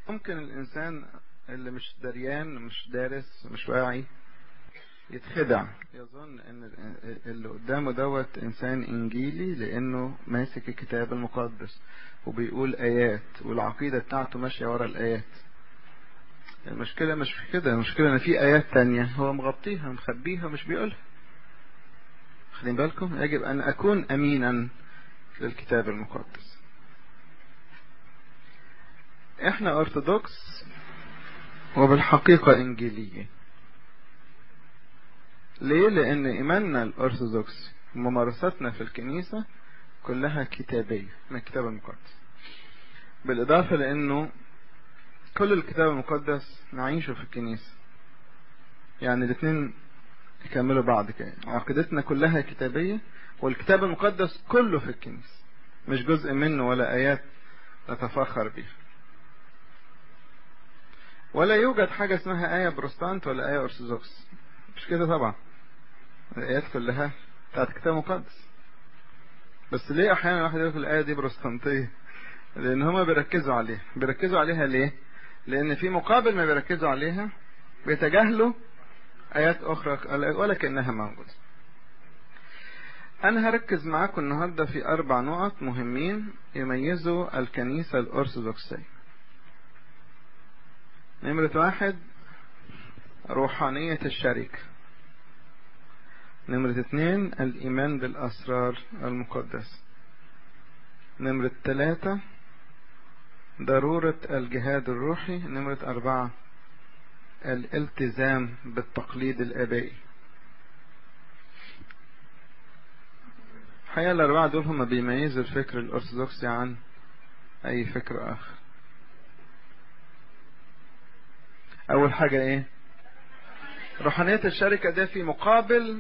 ممكن الإنسان اللي مش دريان مش دارس مش واعي يتخدع يظن ان اللي قدامه دوت انسان انجيلي لانه ماسك الكتاب المقدس وبيقول ايات والعقيدة بتاعته ماشية ورا الايات المشكلة مش في كده المشكلة ان في ايات تانية هو مغطيها مخبيها مش بيقولها خلين بالكم يجب ان اكون امينا للكتاب المقدس احنا ارثوذكس وبالحقيقة انجيليين ليه لان ايماننا الارثوذكس وممارساتنا في الكنيسة كلها كتابية من الكتاب المقدس بالاضافة لانه كل الكتاب المقدس نعيشه في الكنيسة يعني الاثنين يكملوا بعض كده عقيدتنا كلها كتابية والكتاب المقدس كله في الكنيسة مش جزء منه ولا آيات نتفاخر بها ولا يوجد حاجة اسمها آية بروستانت ولا آية أرثوذكس مش كده طبعا الآيات كلها بتاعت الكتاب المقدس بس ليه أحيانا الواحد يقول الآية دي بروستانتية لأن هما بيركزوا عليها بيركزوا عليها ليه لأن في مقابل ما بيركزوا عليها بيتجاهلوا آيات أخرى ولا كأنها موجودة أنا هركز معاكم النهاردة في أربع نقط مهمين يميزوا الكنيسة الأرثوذكسية نمرة واحد روحانية الشركة نمرة اثنين الإيمان بالأسرار المقدسة نمرة ثلاثة ضرورة الجهاد الروحي نمرة أربعة الالتزام بالتقليد الآبائي الحقيقة الأربعة دول هم بيميزوا الفكر الأرثوذكسي عن أي فكر آخر أول حاجة إيه روحانية الشركة ده في مقابل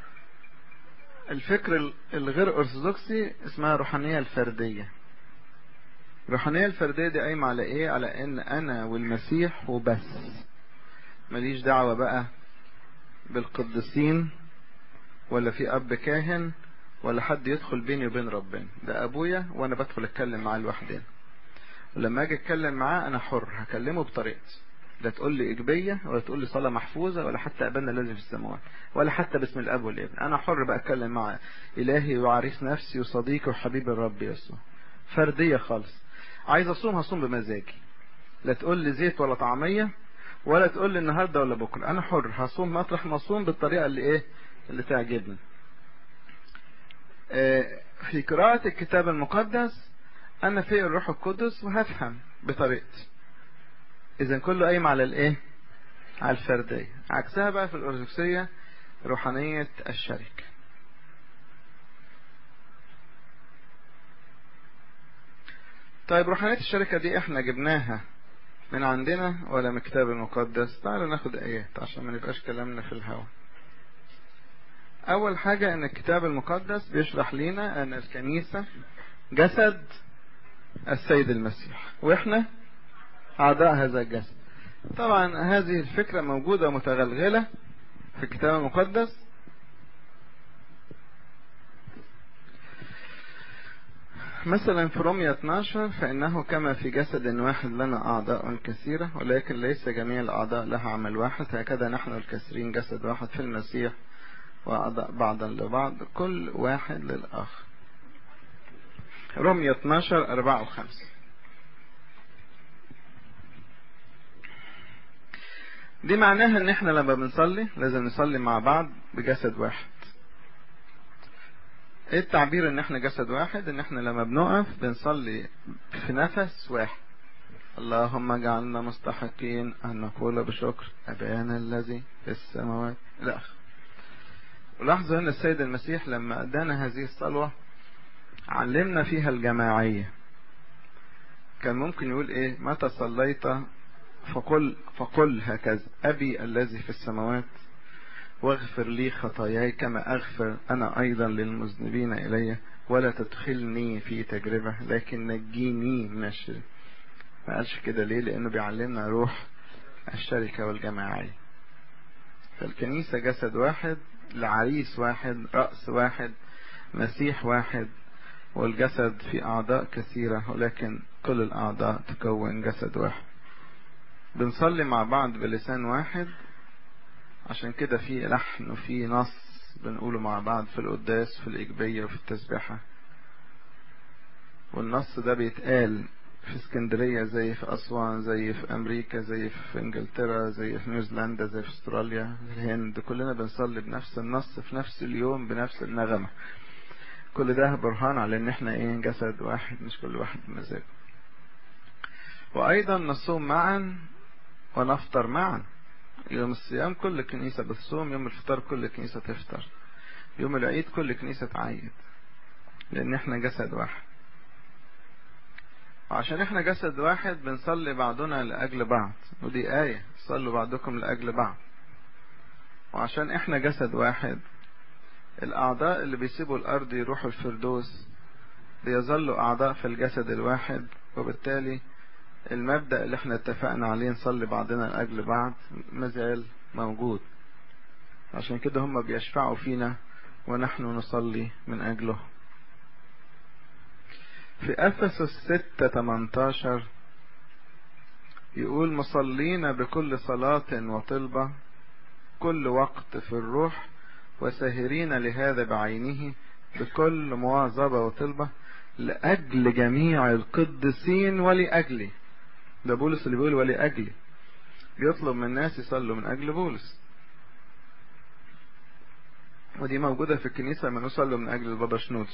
الفكر الغير أرثوذكسي اسمها روحانية الفردية الروحانية الفردية دي قايمة على إيه على إن أنا والمسيح وبس ماليش دعوة بقى بالقديسين ولا في أب كاهن ولا حد يدخل بيني وبين ربنا ده أبويا وأنا بدخل أتكلم معاه لوحدين ولما أجي أتكلم معاه أنا حر هكلمه بطريقتي لا تقول لي إيجابية ولا تقول لي صلاة محفوظة ولا حتى أبانا الذي في السماوات ولا حتى باسم الأب والابن أنا حر بقى أتكلم مع إلهي وعريس نفسي وصديقي وحبيب الرب يسوع فردية خالص عايز أصوم هصوم بمزاجي لا تقول لي زيت ولا طعمية ولا تقول لي النهاردة ولا بكرة أنا حر هصوم مطرح ما أصوم بالطريقة اللي إيه اللي تعجبني في قراءة الكتاب المقدس أنا في الروح القدس وهفهم بطريقتي إذا كله قايم على الإيه؟ على الفردية عكسها بقى في الأرثوذكسية روحانية الشركة طيب روحانية الشركة دي احنا جبناها من عندنا ولا من الكتاب المقدس تعالوا ناخد آيات عشان ما نبقاش كلامنا في الهوا أول حاجة أن الكتاب المقدس بيشرح لنا أن الكنيسة جسد السيد المسيح وإحنا أعضاء هذا الجسد طبعا هذه الفكرة موجودة متغلغلة في الكتاب المقدس مثلا في رومية 12 فإنه كما في جسد واحد لنا أعضاء كثيرة ولكن ليس جميع الأعضاء لها عمل واحد هكذا نحن الكثيرين جسد واحد في المسيح وأعضاء بعضا لبعض كل واحد للآخر رومية 12 4 و5 دي معناها ان احنا لما بنصلي لازم نصلي مع بعض بجسد واحد ايه التعبير ان احنا جسد واحد ان احنا لما بنقف بنصلي في نفس واحد اللهم اجعلنا مستحقين ان نقول بشكر ابانا الذي في السماوات الى اخره ولاحظوا ان السيد المسيح لما ادانا هذه الصلوة علمنا فيها الجماعية كان ممكن يقول ايه متى صليت فقل فقل هكذا أبي الذي في السماوات واغفر لي خطاياي كما أغفر أنا أيضا للمذنبين إلي ولا تدخلني في تجربة لكن نجيني من الشر ما قالش كده ليه لأنه بيعلمنا روح الشركة والجماعية فالكنيسة جسد واحد العريس واحد رأس واحد مسيح واحد والجسد في أعضاء كثيرة ولكن كل الأعضاء تكون جسد واحد بنصلي مع بعض بلسان واحد عشان كده في لحن وفي نص بنقوله مع بعض في القداس في الإجبية وفي التسبيحة والنص ده بيتقال في اسكندرية زي في أسوان زي في أمريكا زي في إنجلترا زي في نيوزيلندا زي في أستراليا زي الهند كلنا بنصلي بنفس النص في نفس اليوم بنفس النغمة كل ده برهان على ان احنا ايه جسد واحد مش كل واحد بمزاجه وايضا نصوم معا ونفطر معا يوم الصيام كل كنيسة بتصوم يوم الفطار كل كنيسة تفطر يوم العيد كل كنيسة تعيد لان احنا جسد واحد وعشان احنا جسد واحد بنصلي بعضنا لأجل بعض ودي آية صلوا بعضكم لأجل بعض وعشان احنا جسد واحد الأعضاء اللي بيسيبوا الأرض يروحوا الفردوس بيظلوا أعضاء في الجسد الواحد وبالتالي المبدأ اللي احنا اتفقنا عليه نصلي بعضنا لأجل بعض مازال موجود عشان كده هم بيشفعوا فينا ونحن نصلي من أجله في أفسس 6 18 يقول مصلين بكل صلاة وطلبة كل وقت في الروح وساهرين لهذا بعينه بكل مواظبة وطلبة لأجل جميع القديسين ولأجلي ده بولس اللي بيقول ولأجلي بيطلب من الناس يصلوا من أجل بولس ودي موجودة في الكنيسة لما نصلي من أجل البابا شنود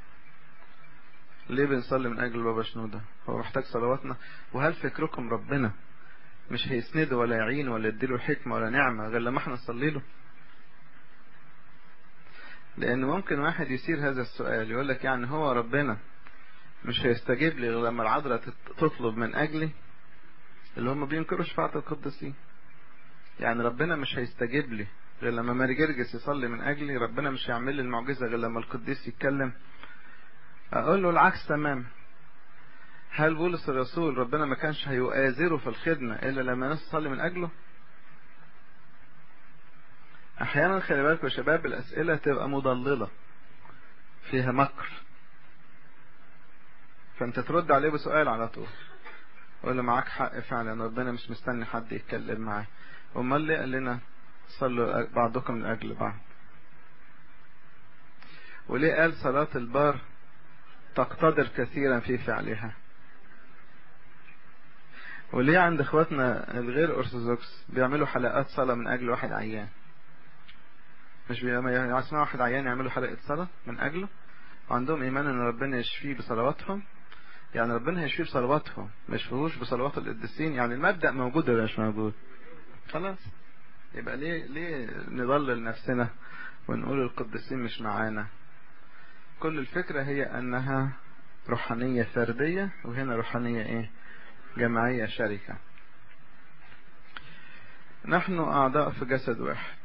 ليه بنصلي من أجل البابا شنودة هو محتاج صلواتنا وهل فكركم ربنا مش هيسنده ولا يعين ولا يديله حكمة ولا نعمة غير لما احنا نصلي له لأن ممكن واحد يصير هذا السؤال يقول لك يعني هو ربنا مش هيستجيب لي غير لما العذراء تطلب من أجلي اللي هم بينكروا شفاعة القديسين يعني ربنا مش هيستجيب لي غير لما ماري جرجس يصلي من أجلي ربنا مش هيعمل لي المعجزة غير لما القديس يتكلم أقول له العكس تمام هل بولس الرسول ربنا ما كانش هيؤازره في الخدمة إلا لما الناس تصلي من أجله أحيانا خلي بالكم يا شباب الأسئلة تبقى مضللة فيها مكر فأنت ترد عليه بسؤال على طول قول له معاك حق فعلا ربنا مش مستني حد يتكلم معاه امال ليه قال لنا صلوا بعضكم من اجل بعض وليه قال صلاة البار تقتدر كثيرا في فعلها وليه عند اخواتنا الغير ارثوذكس بيعملوا حلقات صلاة من اجل واحد عيان مش بيسمعوا واحد عيان يعملوا حلقة صلاة من اجله وعندهم ايمان ان ربنا يشفيه بصلواتهم يعني ربنا هيشفيه بصلواتهم ما يشفيهوش بصلوات القديسين يعني المبدأ موجود ولا مش موجود خلاص يبقى ليه ليه نضلل نفسنا ونقول القديسين مش معانا كل الفكرة هي انها روحانية فردية وهنا روحانية ايه جماعية شركة نحن اعضاء في جسد واحد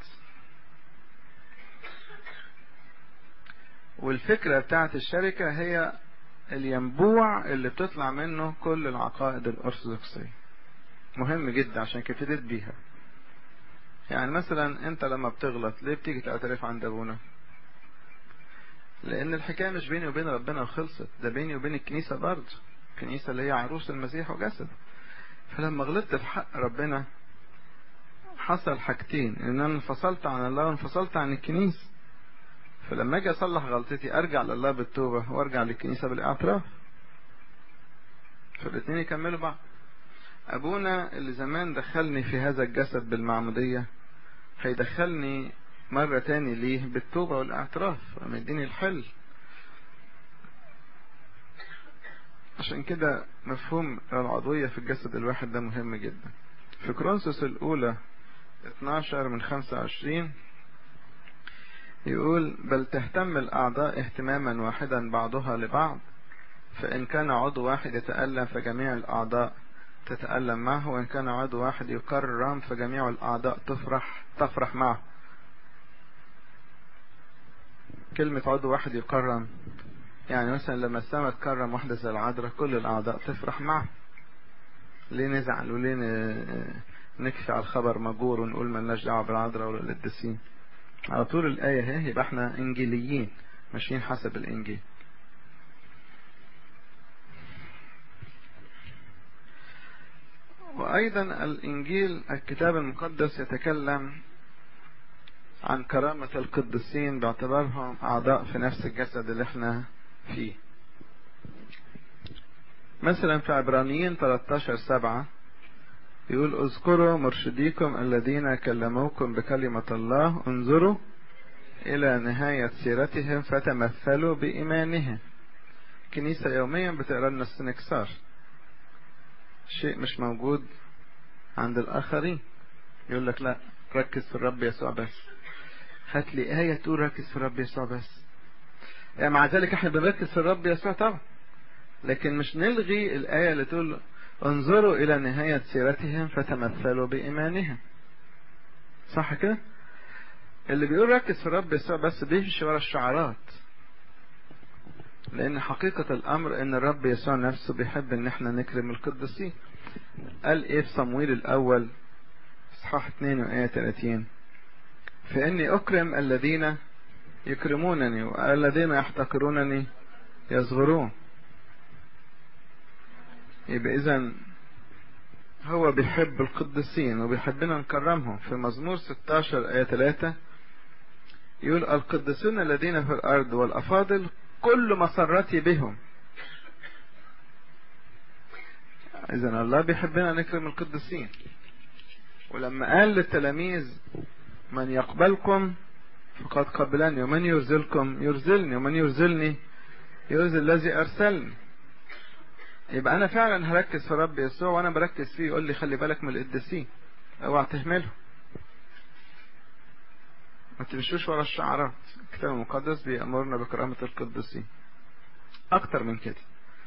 والفكرة بتاعت الشركة هي الينبوع اللي بتطلع منه كل العقائد الأرثوذكسية مهم جدا عشان كده ابتديت بيها يعني مثلا انت لما بتغلط ليه بتيجي تعترف عند ابونا لان الحكاية مش بيني وبين ربنا وخلصت ده بيني وبين الكنيسة برضه الكنيسة اللي هي عروس المسيح وجسد فلما غلطت في حق ربنا حصل حاجتين ان انا انفصلت عن الله وانفصلت عن الكنيسة فلما اجي اصلح غلطتي ارجع لله بالتوبة وارجع للكنيسة بالاعتراف فالاثنين يكملوا بعض ابونا اللي زمان دخلني في هذا الجسد بالمعمودية هيدخلني مرة تاني ليه بالتوبة والاعتراف ومديني الحل عشان كده مفهوم العضوية في الجسد الواحد ده مهم جدا في كرونسوس الاولى 12 من 25 يقول بل تهتم الأعضاء اهتماما واحدا بعضها لبعض فإن كان عضو واحد يتألم فجميع الأعضاء تتألم معه وإن كان عضو واحد يكرم فجميع الأعضاء تفرح تفرح معه كلمة عضو واحد يكرم يعني مثلا لما السماء تكرم واحدة زي العذراء كل الأعضاء تفرح معه ليه نزعل وليه نكفي على الخبر مجور ونقول ملناش دعوة بالعذراء ولا القديسين على طول الآية هي يبقى احنا انجيليين ماشيين حسب الانجيل وأيضا الإنجيل الكتاب المقدس يتكلم عن كرامة القديسين باعتبارهم أعضاء في نفس الجسد اللي احنا فيه مثلا في عبرانيين 13 سبعة يقول اذكروا مرشديكم الذين كلموكم بكلمة الله انظروا إلى نهاية سيرتهم فتمثلوا بإيمانهم كنيسة يوميا بتقرا لنا السنكسار شيء مش موجود عند الآخرين يقول لك لا ركز في الرب يسوع بس هات لي آية تقول ركز في الرب يسوع بس يعني مع ذلك احنا بنركز في الرب يسوع طبعا لكن مش نلغي الآية اللي تقول انظروا إلى نهاية سيرتهم فتمثلوا بإيمانهم صح كده اللي بيقول ركز في الرب يسوع بس بيمشي ورا الشعارات لأن حقيقة الأمر إن الرب يسوع نفسه بيحب إن إحنا نكرم القديسين قال إيه في صمويل الأول إصحاح 2 وآية 30 فإني أكرم الذين يكرمونني والذين يحتقرونني يصغرون يبقى إذا هو بيحب القديسين وبيحبنا نكرمهم في مزمور 16 آية 3 يقول القديسون الذين في الأرض والأفاضل كل مسرتي بهم إذا الله بيحبنا نكرم القديسين ولما قال للتلاميذ من يقبلكم فقد قبلني ومن يرزلكم يرزلني ومن يرزلني يرزل الذي أرسلني يبقى أنا فعلا هركز في رب يسوع وأنا بركز فيه يقول لي خلي بالك من القديسين اوعى تهمله ما تمشوش ورا الشعارات الكتاب المقدس بيأمرنا بكرامة القديسين أكتر من كده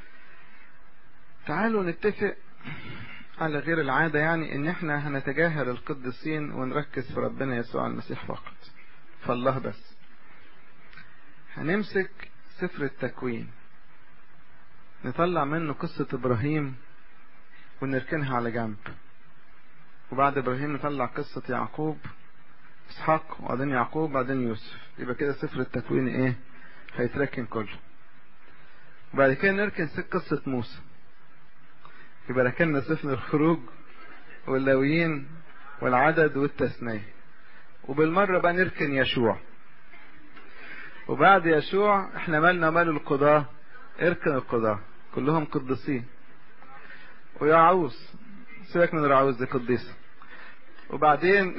تعالوا نتفق على غير العادة يعني إن إحنا هنتجاهل القديسين ونركز في ربنا يسوع المسيح فقط فالله بس هنمسك سفر التكوين نطلع منه قصة إبراهيم ونركنها على جنب وبعد إبراهيم نطلع قصة يعقوب إسحاق وبعدين يعقوب وبعدين يوسف يبقى كده سفر التكوين إيه هيتركن كله وبعد كده نركن قصة موسى يبقى ركننا سفر الخروج واللاويين والعدد والتثنية وبالمرة بقى نركن يشوع وبعد يشوع احنا مالنا مال القضاة اركن القضاة كلهم قديسين ويعوز سيبك من العوز دي قديسة وبعدين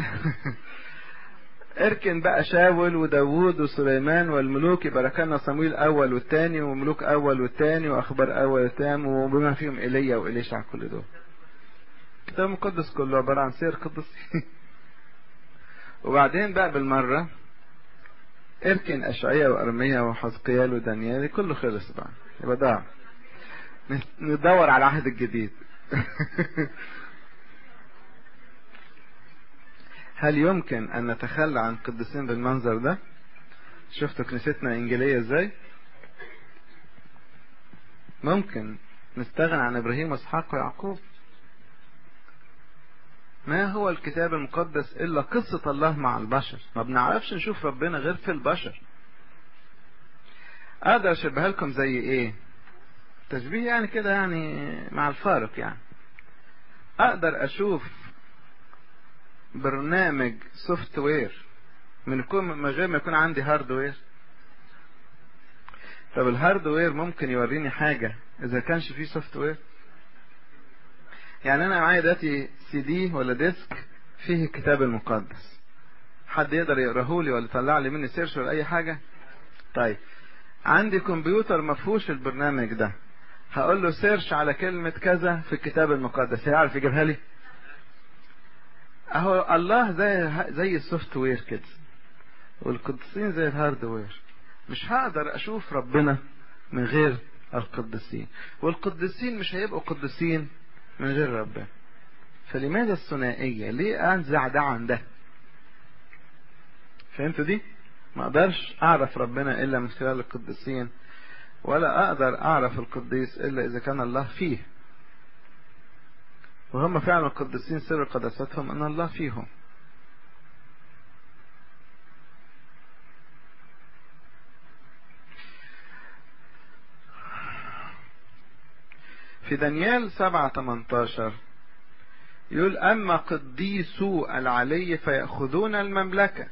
اركن بقى شاول وداوود وسليمان والملوك يبقى ركنا صمويل اول والتاني وملوك اول والتاني واخبار اول والتاني وبما فيهم ايليا واليشع كل دول الكتاب المقدس كله عبارة عن سير قدسي وبعدين بقى بالمرة اركن اشعياء وارميا وحزقيال ودانيال كله خلص بقى يبقى ضاع ندور على العهد الجديد هل يمكن ان نتخلى عن القديسين بالمنظر ده شفتوا كنيستنا انجيليه ازاي ممكن نستغنى عن ابراهيم واسحاق ويعقوب ما هو الكتاب المقدس الا قصة الله مع البشر ما بنعرفش نشوف ربنا غير في البشر اقدر اشبهها لكم زي ايه تشبيه يعني كده يعني مع الفارق يعني اقدر اشوف برنامج سوفت وير من يكون من غير ما يكون عندي هاردوير طب الهاردوير ممكن يوريني حاجة اذا كانش فيه سوفت وير يعني انا معايا دلوقتي سي دي ولا ديسك فيه الكتاب المقدس حد يقدر يقراه لي ولا يطلع لي مني سيرش ولا اي حاجة طيب عندي كمبيوتر ما فيهوش البرنامج ده هقول له سيرش على كلمة كذا في الكتاب المقدس هيعرف يجيبها لي اهو الله زي زي السوفت وير كده والقديسين زي الهاردوير مش هقدر اشوف ربنا من غير القديسين والقديسين مش هيبقوا قديسين من غير ربنا فلماذا الثنائية ليه انزع ده عن ده فهمتوا دي ما اقدرش اعرف ربنا الا من خلال القديسين ولا اقدر اعرف القديس الا اذا كان الله فيه وهم فعلا القديسين سر قداستهم ان الله فيهم في دانيال 7 18 يقول أما قديسو العلي فيأخذون المملكة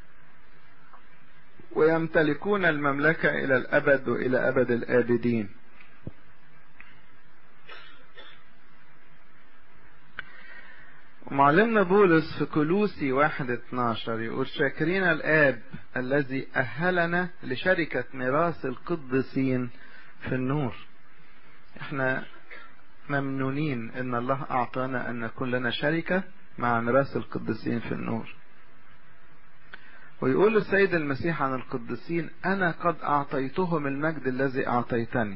ويمتلكون المملكة إلى الأبد وإلى أبد الآبدين معلمنا بولس في كلوسي واحد اتناشر يقول شاكرين الآب الذي أهلنا لشركة ميراث القديسين في النور احنا ممنونين ان الله اعطانا ان نكون لنا شركة مع ميراث القديسين في النور ويقول السيد المسيح عن القديسين انا قد اعطيتهم المجد الذي اعطيتني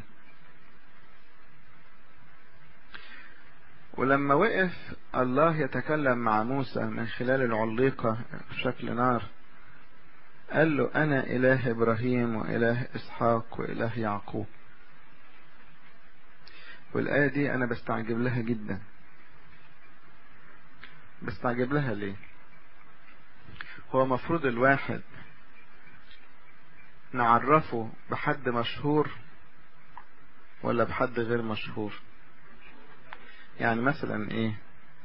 ولما وقف الله يتكلم مع موسى من خلال العليقة بشكل نار قال له أنا إله إبراهيم وإله إسحاق وإله يعقوب والآية دي أنا بستعجب لها جدا بستعجب لها ليه هو مفروض الواحد نعرفه بحد مشهور ولا بحد غير مشهور يعني مثلا ايه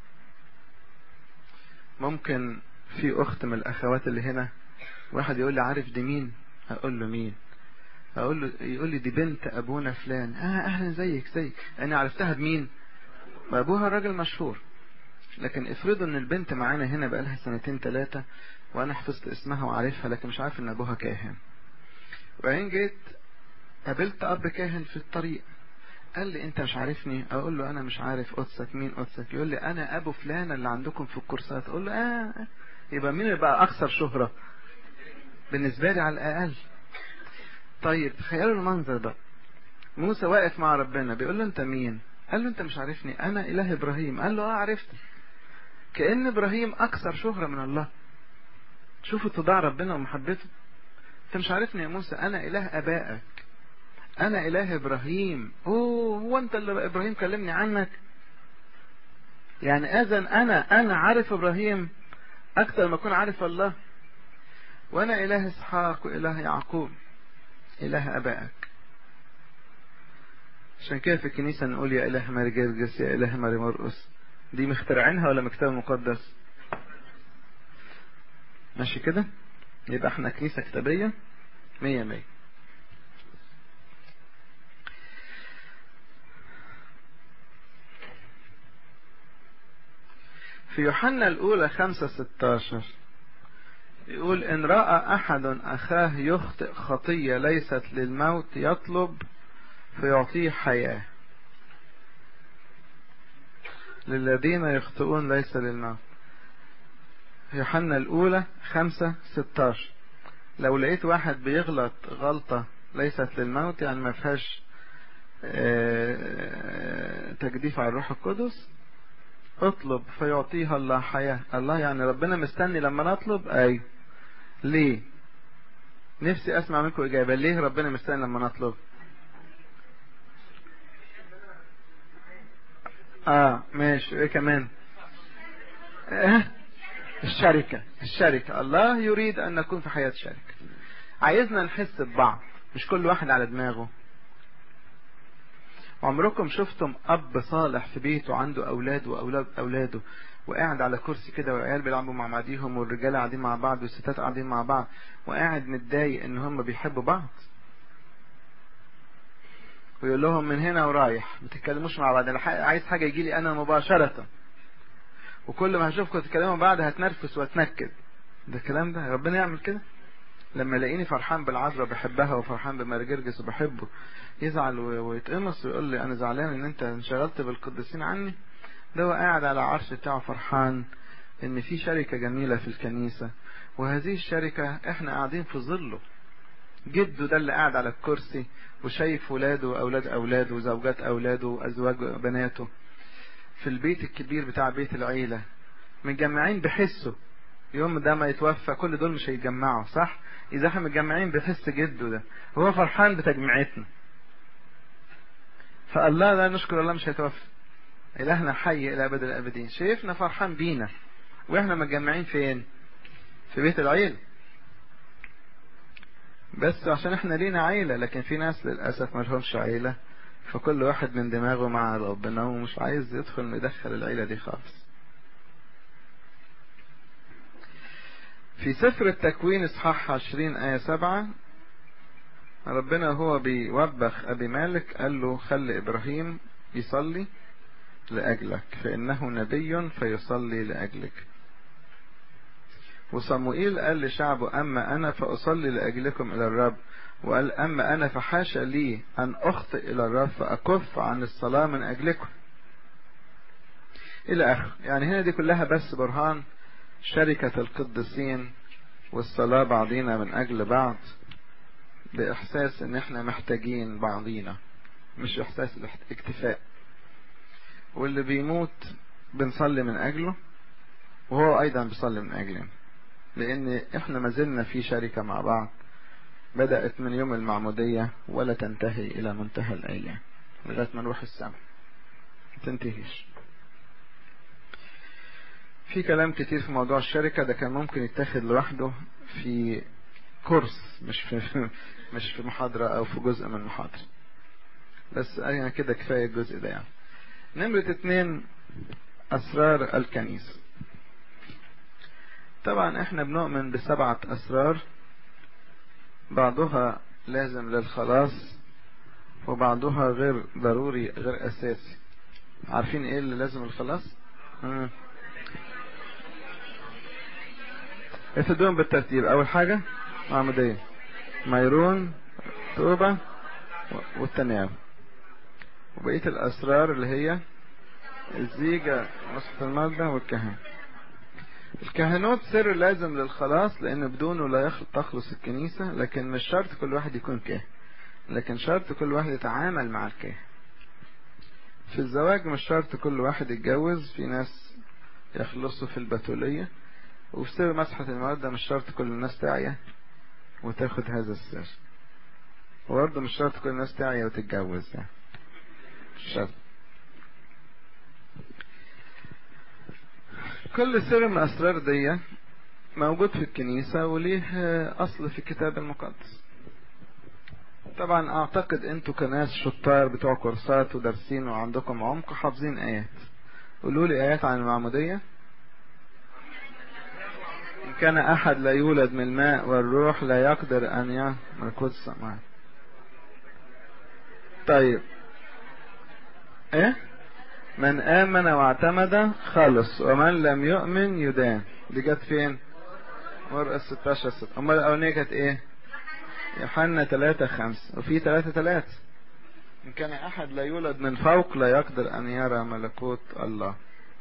ممكن في اخت من الاخوات اللي هنا واحد يقول لي عارف دي مين اقول له مين اقول له يقول لي دي بنت ابونا فلان اه اهلا زيك زيك انا عرفتها بمين ابوها راجل مشهور لكن افرضوا ان البنت معانا هنا بقالها سنتين ثلاثة وانا حفظت اسمها وعارفها لكن مش عارف ان ابوها كاهن وبعدين جيت قابلت اب كاهن في الطريق قال لي انت مش عارفني اقول له انا مش عارف قدسك مين قدسك يقول لي انا ابو فلان اللي عندكم في الكورسات اقول له اه يبقى مين اللي بقى اكثر شهرة بالنسبة لي على الاقل طيب تخيلوا المنظر ده موسى واقف مع ربنا بيقول له انت مين قال له انت مش عارفني انا اله ابراهيم قال له اه عرفت كأن ابراهيم اكثر شهرة من الله شوفوا اتضاع ربنا ومحبته انت مش عارفني يا موسى انا اله ابائك انا اله ابراهيم اوه هو انت اللي ابراهيم كلمني عنك يعني اذا انا انا عارف ابراهيم اكثر ما اكون عارف الله وانا اله اسحاق واله يعقوب اله ابائك عشان كده في الكنيسة نقول يا اله ماري جرجس يا اله ماري مرقس دي مخترعينها ولا مكتاب مقدس ماشي كده يبقى احنا كنيسة كتابية مية مية في يوحنا الأولى خمسة ستاشر يقول إن رأى أحد أخاه يخطئ خطية ليست للموت يطلب فيعطيه حياة للذين يخطئون ليس للموت يوحنا الأولى خمسة ستاشر لو لقيت واحد بيغلط غلطة ليست للموت يعني ما فيهاش تجديف على الروح القدس اطلب فيعطيها الله حياة الله يعني ربنا مستني لما نطلب اي ليه نفسي اسمع منكم اجابة ليه ربنا مستني لما نطلب اه ماشي ايه كمان اه الشركة الشركة الله يريد ان نكون في حياة شركة عايزنا نحس ببعض مش كل واحد على دماغه عمركم شفتم اب صالح في بيته عنده اولاد واولاد اولاده وقاعد على كرسي كده والعيال بيلعبوا مع بعضيهم والرجاله قاعدين مع بعض والستات قاعدين مع بعض وقاعد متضايق ان هم بيحبوا بعض ويقول لهم من هنا ورايح ما تتكلموش مع بعض انا عايز حاجه يجي لي انا مباشره وكل ما هشوفكم تتكلموا بعض هتنرفز واتنكد ده الكلام ده ربنا يعمل كده لما يلاقيني فرحان بالعذراء بحبها وفرحان بمرجرجس وبحبه يزعل ويتقمص ويقول لي انا زعلان ان انت انشغلت بالقديسين عني ده هو قاعد على العرش بتاعه فرحان ان في شركة جميلة في الكنيسة وهذه الشركة احنا قاعدين في ظله جده ده اللي قاعد على الكرسي وشايف ولاده واولاد اولاده وزوجات اولاده وازواج بناته في البيت الكبير بتاع بيت العيلة متجمعين بحسه يوم ده ما يتوفى كل دول مش هيتجمعوا صح اذا احنا متجمعين بحس جده ده هو فرحان بتجميعتنا فالله لا نشكر الله مش هيتوفى إلهنا حي إلى أبد الأبدين شايفنا فرحان بينا وإحنا متجمعين فين في بيت العيلة بس عشان إحنا لينا عيلة لكن في ناس للأسف ما لهمش عيلة فكل واحد من دماغه مع ربنا ومش عايز يدخل يدخل العيلة دي خالص في سفر التكوين اصحاح 20 آية 7 ربنا هو بيوبخ أبي مالك قال له خلي إبراهيم يصلي لأجلك فإنه نبي فيصلي لأجلك وصموئيل قال لشعبه أما أنا فأصلي لأجلكم إلى الرب وقال أما أنا فحاشا لي أن أخطئ إلى الرب فأكف عن الصلاة من أجلكم إلى آخر يعني هنا دي كلها بس برهان شركة القديسين والصلاة بعضينا من أجل بعض بإحساس إن إحنا محتاجين بعضينا مش إحساس الاكتفاء واللي بيموت بنصلي من أجله وهو أيضا بيصلي من أجلنا لأن إحنا ما زلنا في شركة مع بعض بدأت من يوم المعمودية ولا تنتهي إلى منتهى الأيام لغاية ما نروح السماء تنتهيش في كلام كتير في موضوع الشركة ده كان ممكن يتاخد لوحده في كورس مش في مش في محاضرة أو في جزء من محاضرة بس أنا كده كفاية الجزء ده يعني نمرة اتنين أسرار الكنيسة طبعا احنا بنؤمن بسبعة أسرار بعضها لازم للخلاص وبعضها غير ضروري غير أساسي عارفين ايه اللي لازم الخلاص؟ مم. ابتدوهم بالترتيب أول حاجة معمودية ميرون توبة والتناول وبقية الأسرار اللي هي الزيجة نصف المادة والكهنة الكهنوت سر لازم للخلاص لأن بدونه لا تخلص الكنيسة لكن مش شرط كل واحد يكون كاهن لكن شرط كل واحد يتعامل مع الكاهن في الزواج مش شرط كل واحد يتجوز في ناس يخلصوا في البتولية وفي سر مسحة المودة مش شرط كل الناس تعيا وتاخد هذا السر وبرضه مش شرط كل الناس تعيا وتتجوز يعني مش شرط كل سر من الأسرار دي موجود في الكنيسة وليه أصل في الكتاب المقدس طبعا أعتقد أنتوا كناس شطار بتوع كورسات ودارسين وعندكم عمق حافظين آيات قولوا لي آيات عن المعمودية إن كان أحد لا يولد من الماء والروح لا يقدر أن يعمل القدس معه طيب إيه من آمن واعتمد خلص ومن لم يؤمن يدان دي جت فين مرقس 16 6 أمال الأولانية كانت إيه يوحنا 3 5 وفي 3 3 إن كان أحد لا يولد من فوق لا يقدر أن يرى ملكوت الله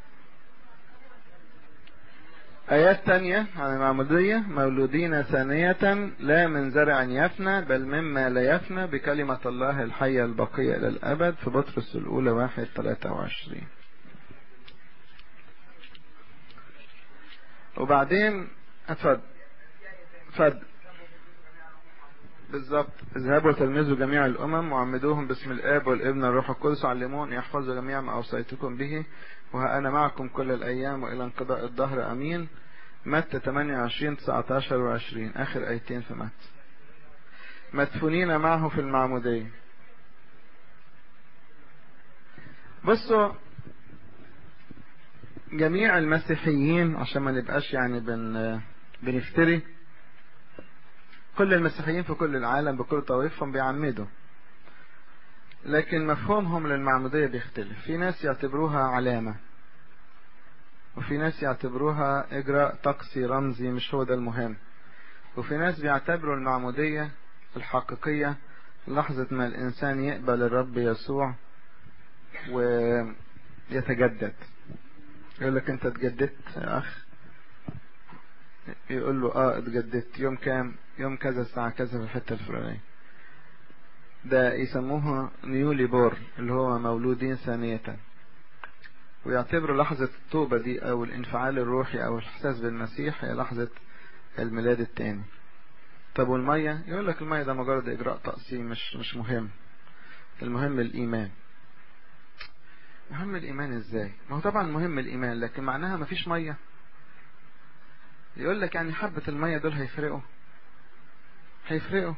آيات تانية عن المعمودية مولودين ثانية لا من زرع يفنى بل مما لا يفنى بكلمة الله الحية البقية إلى الأبد في بطرس الأولى واحد ثلاثة وعشرين وبعدين اتفضل اتفضل بالظبط اذهبوا وتلمذوا جميع الامم وعمدوهم باسم الاب والابن والروح القدس علمون يحفظوا جميع ما اوصيتكم به وها انا معكم كل الايام والى انقضاء الدهر امين متى 28 19 و20 اخر ايتين في متى مدفونين معه في المعمودية بصوا جميع المسيحيين عشان ما نبقاش يعني بن بنفتري كل المسيحيين في كل العالم بكل طوائفهم بيعمدوا لكن مفهومهم للمعمودية بيختلف في ناس يعتبروها علامة وفي ناس يعتبروها إجراء طقسي رمزي مش هو ده المهم وفي ناس بيعتبروا المعمودية الحقيقية لحظة ما الإنسان يقبل الرب يسوع ويتجدد يقول لك أنت اتجددت يا أخ يقول له اه اتجددت يوم كام يوم كذا الساعة كذا في الحتة الفلانية ده يسموها نيولي بور اللي هو مولودين ثانية ويعتبروا لحظة التوبة دي او الانفعال الروحي او الاحساس بالمسيح هي لحظة الميلاد التاني طب والمية يقول لك المية ده مجرد اجراء طقسي مش مش مهم المهم الايمان مهم الايمان ازاي ما هو طبعا مهم الايمان لكن معناها مفيش ميه يقول لك يعني حبة المية دول هيفرقوا هيفرقوا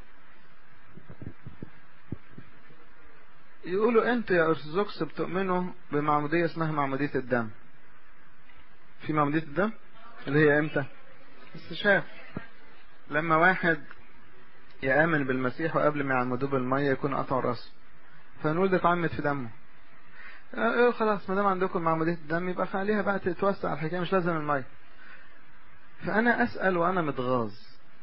يقولوا انتوا يا ارثوذكس بتؤمنوا بمعمودية اسمها معمودية الدم في معمودية الدم اللي هي امتى بس شاف لما واحد يآمن بالمسيح وقبل ما يعمدوه بالمية يكون قطع راسه فنقول ده اتعمد في دمه اه خلاص ما دام عندكم معمودية الدم يبقى خليها بقى تتوسع الحكاية مش لازم المية فأنا أسأل وأنا متغاظ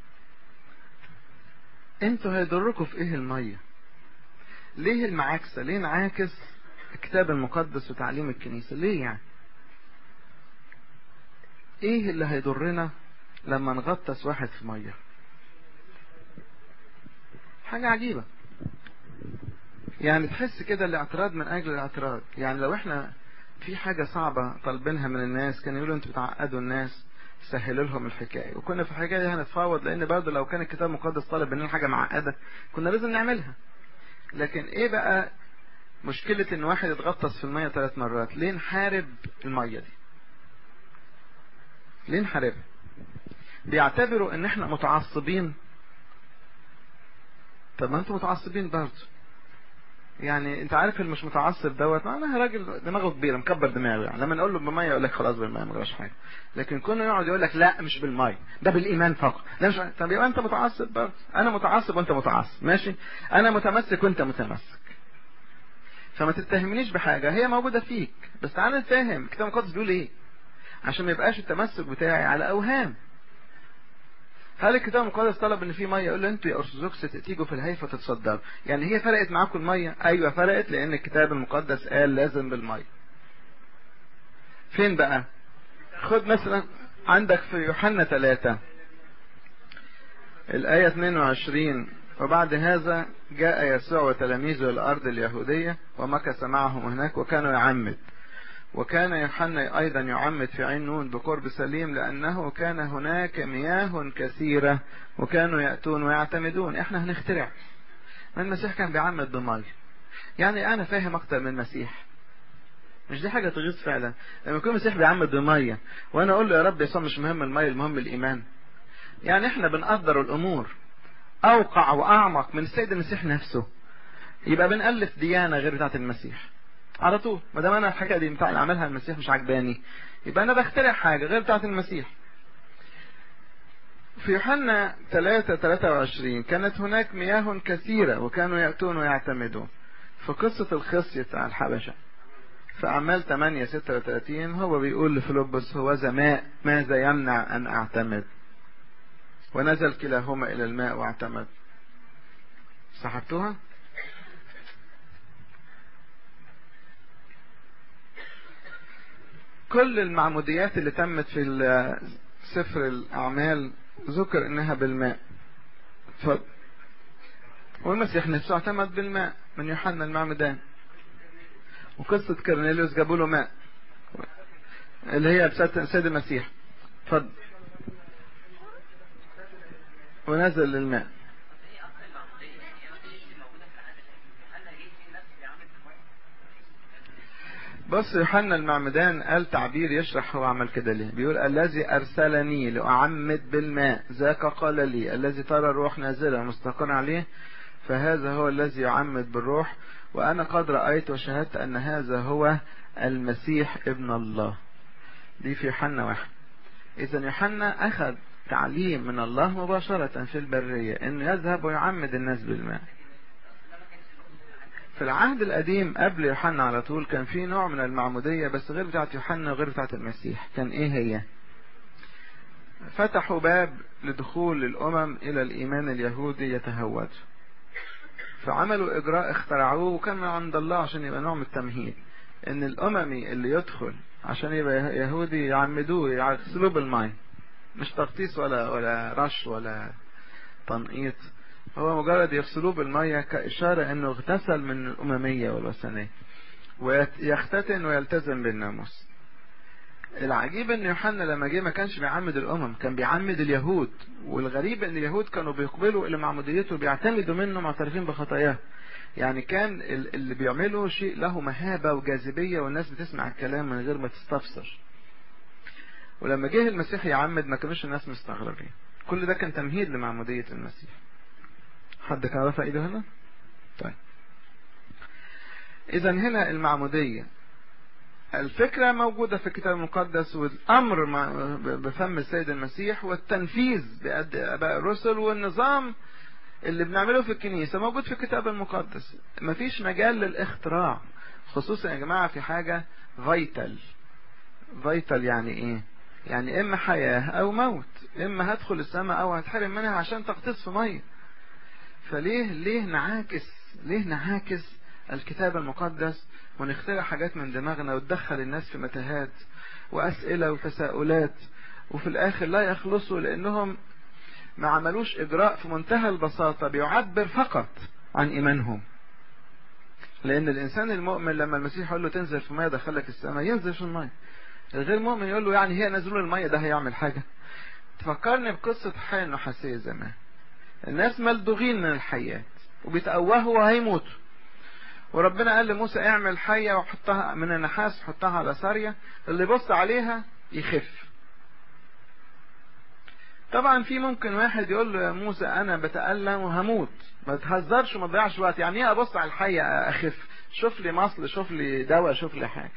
انتوا هيضركم في ايه المية ليه المعاكسة ليه نعاكس الكتاب المقدس وتعليم الكنيسة ليه يعني ايه اللي هيضرنا لما نغطس واحد في مية حاجة عجيبة يعني تحس كده الاعتراض من اجل الاعتراض يعني لو احنا في حاجة صعبة طالبينها من الناس كانوا يقولوا انتوا بتعقدوا الناس سهلوا لهم الحكاية وكنا في الحكاية دي هنتفاوض لان برضه لو كان الكتاب المقدس طالب مننا حاجة معقدة كنا لازم نعملها لكن ايه بقى مشكلة ان واحد يتغطس في المية ثلاث مرات ليه نحارب المية دي ليه نحاربها بيعتبروا ان احنا متعصبين طب ما انتوا متعصبين برضه يعني انت عارف اللي مش متعصب دوت انا راجل دماغه كبيره مكبر دماغه يعني لما نقول له بالميه يقول لك خلاص بالميه ما جراش حاجه لكن كونه يقعد يقول لك لا مش بالميه ده بالايمان فقط ده مش طب يبقى انت متعصب برضه انا متعصب وانت متعصب ماشي انا متمسك وانت متمسك فما تتهمنيش بحاجه هي موجوده فيك بس تعال نتفاهم الكتاب المقدس بيقول ايه عشان ما يبقاش التمسك بتاعي على اوهام هل الكتاب المقدس طلب ان في ميه يقول له انتوا يا ارثوذكس تيجوا في الهيفه تتصدروا يعني هي فرقت معاكم الميه ايوه فرقت لان الكتاب المقدس قال لازم بالميه فين بقى خد مثلا عندك في يوحنا 3 الآية 22 وبعد هذا جاء يسوع وتلاميذه الأرض اليهودية ومكث معهم هناك وكانوا يعمد وكان يوحنا أيضا يعمد في عين نون بقرب سليم لأنه كان هناك مياه كثيرة وكانوا يأتون ويعتمدون احنا هنخترع المسيح كان بيعمد بمية يعني أنا فاهم أكتر من المسيح مش دي حاجة تغيظ فعلا لما يكون المسيح بيعمد بمية وأنا أقول له يا رب يسوع مش مهم المية المهم الإيمان يعني احنا بنقدر الأمور أوقع وأعمق من السيد المسيح نفسه يبقى بنألف ديانة غير بتاعة المسيح على طول ما دام انا الحاجه دي بتاع اللي عملها المسيح مش عجباني يبقى انا بخترع حاجه غير بتاعه المسيح في يوحنا 3 23 كانت هناك مياه كثيره وكانوا ياتون ويعتمدون في قصه الخصي بتاع الحبشه في اعمال 8 36 هو بيقول لفيلبس هو ماء ماذا يمنع ان اعتمد ونزل كلاهما الى الماء واعتمد صحبتوها كل المعموديات اللي تمت في سفر الأعمال ذكر إنها بالماء ف... والمسيح نفسه اعتمد بالماء من يوحنا المعمدان وقصة كرنيليوس جابوا له ماء اللي هي بسات سيد المسيح اتفضل ونزل للماء بص يوحنا المعمدان قال تعبير يشرح هو عمل كده ليه بيقول الذي أرسلني لأعمد بالماء ذاك قال لي الذي ترى الروح نازلة مستقر عليه فهذا هو الذي يعمد بالروح وأنا قد رأيت وشهدت أن هذا هو المسيح ابن الله دي في يوحنا واحد إذا يوحنا أخذ تعليم من الله مباشرة في البرية أنه يذهب ويعمد الناس بالماء في العهد القديم قبل يوحنا على طول كان في نوع من المعمودية بس غير بتاعت يوحنا وغير بتاعت المسيح كان ايه هي فتحوا باب لدخول الامم الى الايمان اليهودي يتهود فعملوا اجراء اخترعوه وكان من عند الله عشان يبقى نوع من التمهيد ان الاممي اللي يدخل عشان يبقى يهودي يعمدوه يغسلوه بالماء مش تغطيس ولا ولا رش ولا تنقيط هو مجرد يغسلوه بالمية كإشارة انه اغتسل من الأممية والوثنية ويختتن ويلتزم بالناموس العجيب ان يوحنا لما جه ما كانش بيعمد الامم كان بيعمد اليهود والغريب ان اليهود كانوا بيقبلوا الى معموديته بيعتمدوا منه معترفين بخطاياه يعني كان اللي بيعمله شيء له مهابة وجاذبية والناس بتسمع الكلام من غير ما تستفسر ولما جه المسيح يعمد ما كانوش الناس مستغربين كل ده كان تمهيد لمعمودية المسيح حد كان رفع ايده هنا طيب اذا هنا المعمودية الفكرة موجودة في الكتاب المقدس والأمر بفم السيد المسيح والتنفيذ بأد آباء الرسل والنظام اللي بنعمله في الكنيسة موجود في الكتاب المقدس مفيش مجال للاختراع خصوصا يا جماعة في حاجة فيتال فيتال يعني ايه يعني اما حياة او موت اما هدخل السماء او هتحرم منها عشان تغطس في مية فليه ليه نعاكس ليه نعاكس الكتاب المقدس ونخترع حاجات من دماغنا وتدخل الناس في متاهات واسئلة وتساؤلات وفي الاخر لا يخلصوا لانهم ما عملوش اجراء في منتهى البساطة بيعبر فقط عن ايمانهم لان الانسان المؤمن لما المسيح يقول له تنزل في المية دخلك السماء ينزل في المية الغير مؤمن يقول له يعني هي نزول المية ده هيعمل حاجة تفكرني بقصة حياة النحاسية زمان الناس ملدوغين من الحيات وبيتأوهوا وهيموتوا وربنا قال لموسى اعمل حية وحطها من النحاس حطها على سارية اللي يبص عليها يخف طبعا في ممكن واحد يقول له يا موسى انا بتألم وهموت ما تهزرش وما تضيعش وقت يعني ايه ابص على الحية اخف شوف لي مصل شوف لي دواء شوف لي حاجة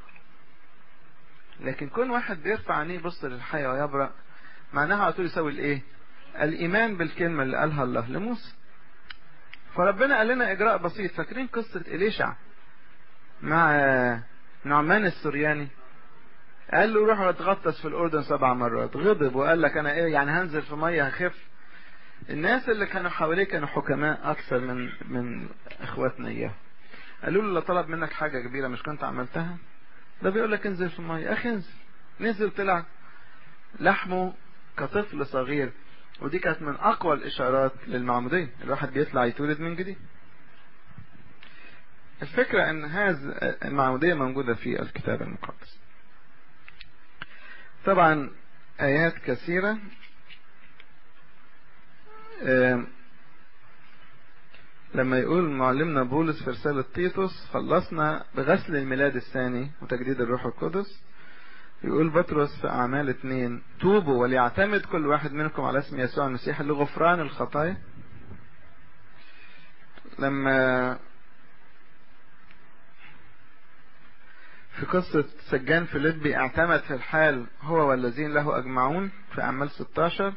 لكن كون واحد بيرفع عينيه يبص للحية ويبرأ معناها على طول يسوي الايه الايمان بالكلمة اللي قالها الله لموسى فربنا قال لنا اجراء بسيط فاكرين قصة اليشع مع نعمان السرياني قال له روح اتغطس في الاردن سبع مرات غضب وقال لك انا ايه يعني هنزل في ميه هخف الناس اللي كانوا حواليه كانوا حكماء اكثر من من اخواتنا اياه قالوا له لا طلب منك حاجه كبيره مش كنت عملتها ده بيقول لك انزل في الميه اخي انزل نزل طلع لحمه كطفل صغير ودي كانت من اقوى الاشارات للمعموديه الواحد بيطلع يتولد من جديد الفكره ان هذا المعموديه موجوده في الكتاب المقدس طبعا آيات كثيرة لما يقول معلمنا بولس في رسالة تيتوس خلصنا بغسل الميلاد الثاني وتجديد الروح القدس يقول بطرس في أعمال اتنين توبوا وليعتمد كل واحد منكم على اسم يسوع المسيح لغفران الخطايا لما في قصة سجان فيليبي اعتمد في الحال هو والذين له أجمعون في أعمال 16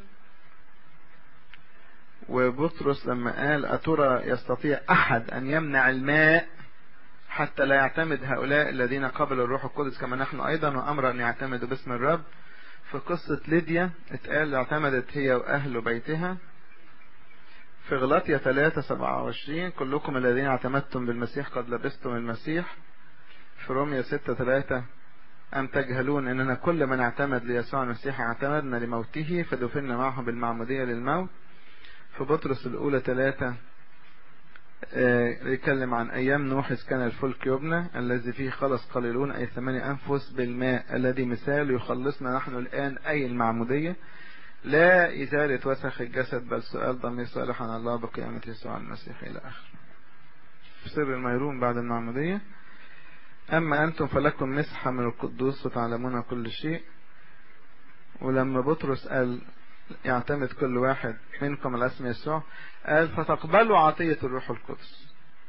وبطرس لما قال أترى يستطيع أحد أن يمنع الماء حتى لا يعتمد هؤلاء الذين قبلوا الروح القدس كما نحن أيضا وأمر أن يعتمدوا باسم الرب في قصة ليديا اتقال اعتمدت هي وأهل بيتها في غلاطية 3 27 كلكم الذين اعتمدتم بالمسيح قد لبستم المسيح في رومية 6 3 أم تجهلون أننا كل من اعتمد ليسوع المسيح اعتمدنا لموته فدفنا معه بالمعمودية للموت في بطرس الأولى 3 يتكلم عن أيام نوح إذ كان الفلك يبنى الذي فيه خلص قليلون أي ثمانية أنفس بالماء الذي مثال يخلصنا نحن الآن أي المعمودية لا إزالة وسخ الجسد بل سؤال ضمير صالح عن الله بقيامة يسوع المسيح إلى آخر في سر الميرون بعد المعمودية أما أنتم فلكم مسحة من القدوس وتعلمون كل شيء ولما بطرس قال يعتمد كل واحد منكم على اسم يسوع قال فتقبلوا عطية الروح القدس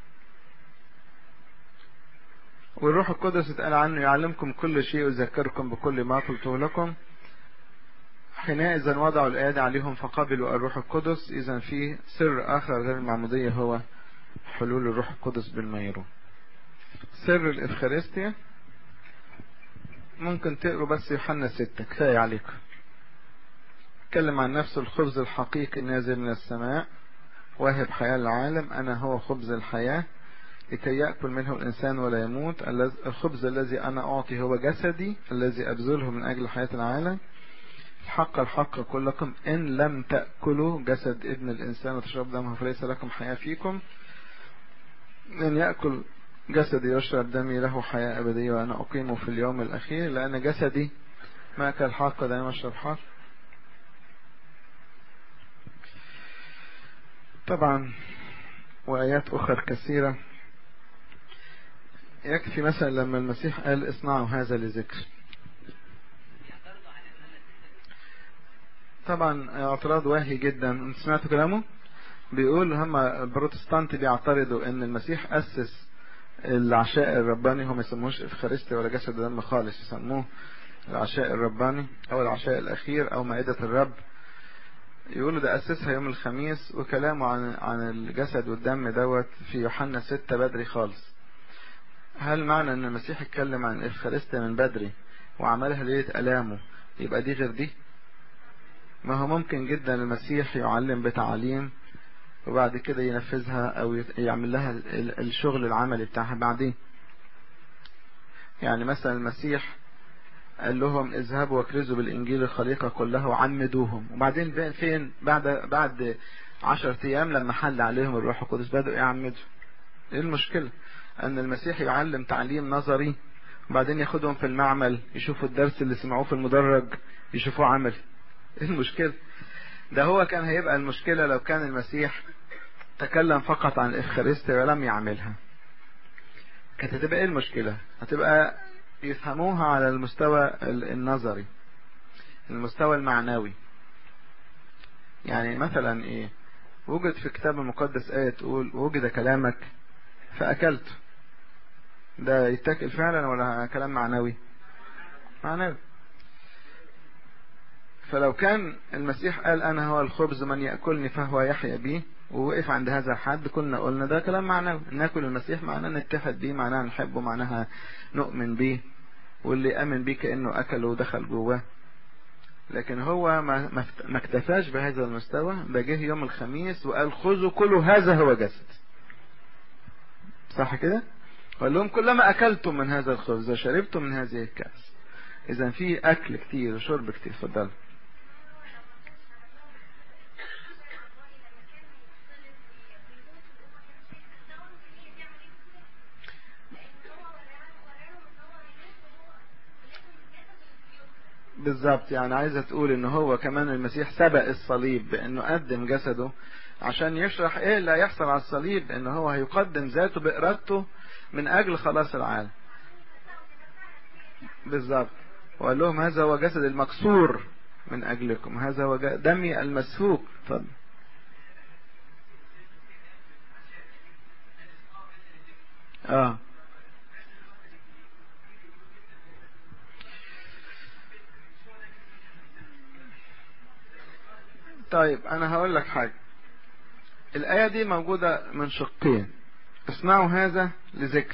والروح القدس اتقال عنه يعلمكم كل شيء ويذكركم بكل ما قلته لكم حينئذ وضعوا الأيادي عليهم فقبلوا الروح القدس إذا في سر آخر غير المعمودية هو حلول الروح القدس بالميرون سر الإفخارستيا ممكن تقروا بس يوحنا ستة كفاية عليكم اتكلم عن نفسه الخبز الحقيقي النازل من السماء واهب حياة العالم أنا هو خبز الحياة لكي يأكل منه الإنسان ولا يموت الخبز الذي أنا أعطي هو جسدي الذي أبذله من أجل حياة العالم الحق الحق أقول لكم إن لم تأكلوا جسد ابن الإنسان وتشرب دمه فليس لكم حياة فيكم من يأكل جسدي يشرب دمي له حياة أبدية وأنا أقيمه في اليوم الأخير لأن جسدي ما أكل حق دائما أشرب حق طبعا وآيات أخرى كثيرة يكفي مثلا لما المسيح قال اصنعوا هذا لذكر طبعا اعتراض واهي جدا انت سمعتوا كلامه بيقول هم البروتستانت بيعترضوا ان المسيح اسس العشاء الرباني هم ما يسموهوش افخارستي ولا جسد ودم خالص يسموه العشاء الرباني او العشاء الاخير او مائدة الرب يقولوا ده اسسها يوم الخميس وكلامه عن عن الجسد والدم دوت في يوحنا ستة بدري خالص هل معنى ان المسيح اتكلم عن الافخارستيا من بدري وعملها ليلة الامه يبقى دي غير دي ما هو ممكن جدا المسيح يعلم بتعاليم وبعد كده ينفذها او يعمل لها الشغل العملي بتاعها بعدين يعني مثلا المسيح قال لهم اذهبوا واكرزوا بالانجيل الخليقه كلها وعمدوهم وبعدين فين بعد بعد 10 ايام لما حل عليهم الروح القدس بدأوا يعمدوا ايه المشكله ان المسيح يعلم تعليم نظري وبعدين ياخدهم في المعمل يشوفوا الدرس اللي سمعوه في المدرج يشوفوه عملي ايه المشكله ده هو كان هيبقى المشكله لو كان المسيح تكلم فقط عن الافخارستيا ولم يعملها كانت هتبقى ايه المشكله هتبقى يفهموها على المستوى النظري المستوى المعنوي يعني مثلا ايه وجد في الكتاب المقدس آية تقول وجد كلامك فأكلته ده يتاكل فعلا ولا كلام معنوي معنوي فلو كان المسيح قال أنا هو الخبز من يأكلني فهو يحيا بي ووقف عند هذا الحد كنا قلنا ده كلام معنوي ناكل المسيح معناه نتحد بيه معناه نحبه معناها نؤمن بيه واللي امن بيه كانه اكله ودخل جواه لكن هو ما ما اكتفاش بهذا المستوى ده جه يوم الخميس وقال خذوا كلوا هذا هو جسد صح كده وقال لهم كلما اكلتم من هذا الخبز وشربتم من هذه الكاس اذا في اكل كتير وشرب كتير اتفضل بالظبط يعني عايزة تقول ان هو كمان المسيح سبق الصليب بانه قدم جسده عشان يشرح ايه اللي هيحصل على الصليب ان هو هيقدم ذاته بارادته من اجل خلاص العالم بالظبط وقال لهم هذا هو جسد المكسور من اجلكم هذا هو دمي المسفوك اتفضل اه طيب انا هقول لك حاجة الآية دي موجودة من شقين اصنعوا هذا لذكر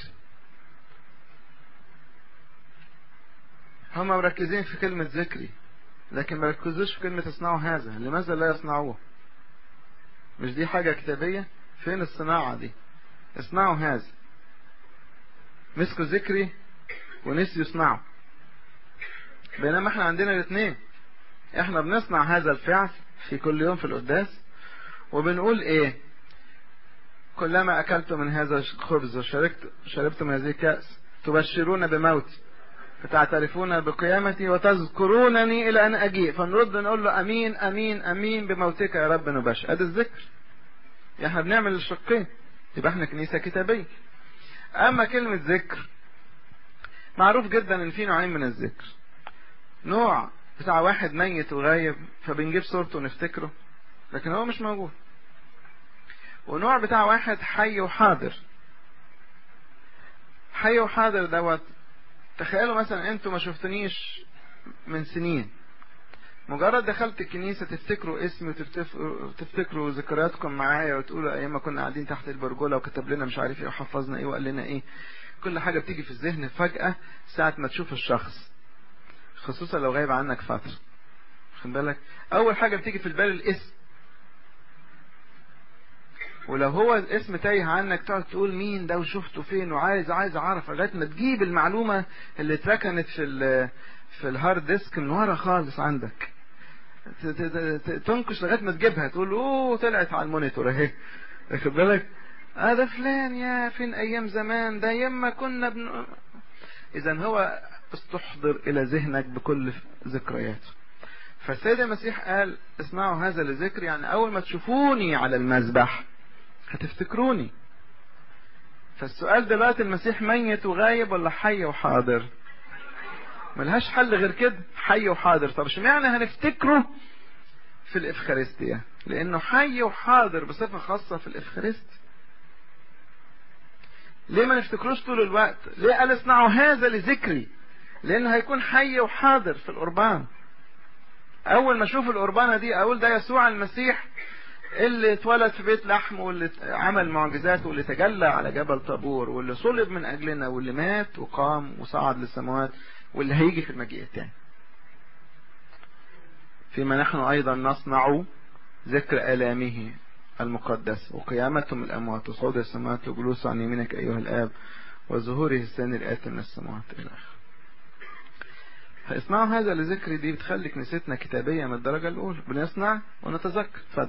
هم مركزين في كلمة ذكري لكن مركزوش في كلمة اصنعوا هذا لماذا لا يصنعوه مش دي حاجة كتابية فين الصناعة دي اصنعوا هذا مسكوا ذكري ونسيوا يصنعوا بينما احنا عندنا الاثنين احنا بنصنع هذا الفعل في كل يوم في القداس وبنقول ايه كلما اكلت من هذا الخبز وشربت شربت من هذه الكأس تبشرون بموتي فتعترفون بقيامتي وتذكرونني الى ان اجيء فنرد نقول له امين امين امين بموتك يا رب نبشر ادي الذكر احنا بنعمل الشقين يبقى احنا كنيسة كتابية اما كلمة ذكر معروف جدا ان في نوعين من الذكر نوع بتاع واحد ميت وغايب فبنجيب صورته ونفتكره لكن هو مش موجود ونوع بتاع واحد حي وحاضر حي وحاضر دوت تخيلوا مثلا انتوا ما شفتنيش من سنين مجرد دخلت الكنيسة تفتكروا اسمي وتفتكروا ذكرياتكم معايا وتقولوا ايام ما كنا قاعدين تحت البرجولة وكتب لنا مش عارف ايه وحفظنا ايه وقال لنا ايه كل حاجة بتيجي في الذهن فجأة ساعة ما تشوف الشخص خصوصا لو غايب عنك فترة خد بالك اول حاجة بتيجي في البال الاسم ولو هو الاسم تايه عنك تقعد تقول مين ده وشفته فين وعايز عايز اعرف لغايه ما تجيب المعلومه اللي اتركنت في ال في الهارد ديسك من ورا خالص عندك تنكش لغايه ما تجيبها تقول اوه طلعت على المونيتور اهي واخد بالك اه ده فلان يا فين ايام زمان ده ايام ما كنا بن اذا هو استحضر الى ذهنك بكل ذكرياته فالسيد المسيح قال اسمعوا هذا لذكر يعني اول ما تشوفوني على المذبح هتفتكروني فالسؤال دلوقتي المسيح ميت وغايب ولا حي وحاضر ملهاش حل غير كده حي وحاضر طب اشمعنى هنفتكره في الافخارستيا لانه حي وحاضر بصفة خاصة في الافخارستيا ليه ما نفتكروش طول الوقت ليه قال اصنعوا هذا لذكري لانه هيكون حي وحاضر في القربان اول ما اشوف القربانه دي اقول ده يسوع المسيح اللي اتولد في بيت لحم واللي عمل معجزات واللي تجلى على جبل طابور واللي صلب من اجلنا واللي مات وقام وصعد للسماوات واللي هيجي في المجيء الثاني فيما نحن ايضا نصنع ذكر الامه المقدس وقيامته من الاموات وصعود السماوات وجلوسه عن يمينك ايها الاب وظهوره الثاني الاتي من السماوات الى اخره فاصنعوا هذا لذكر دي بتخلي كنيستنا كتابية من الدرجة الأولى بنصنع ونتذكر اتفضل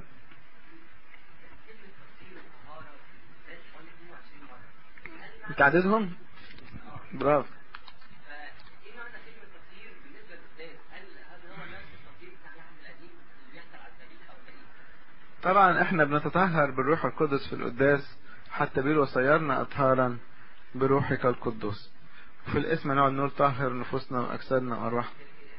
انت عددهم برافو طبعا احنا بنتطهر بالروح القدس في القداس حتى بيقولوا وصيرنا اطهارا بروحك القدوس في الاسم نقعد نقول طهر نفوسنا واجسادنا وارواحنا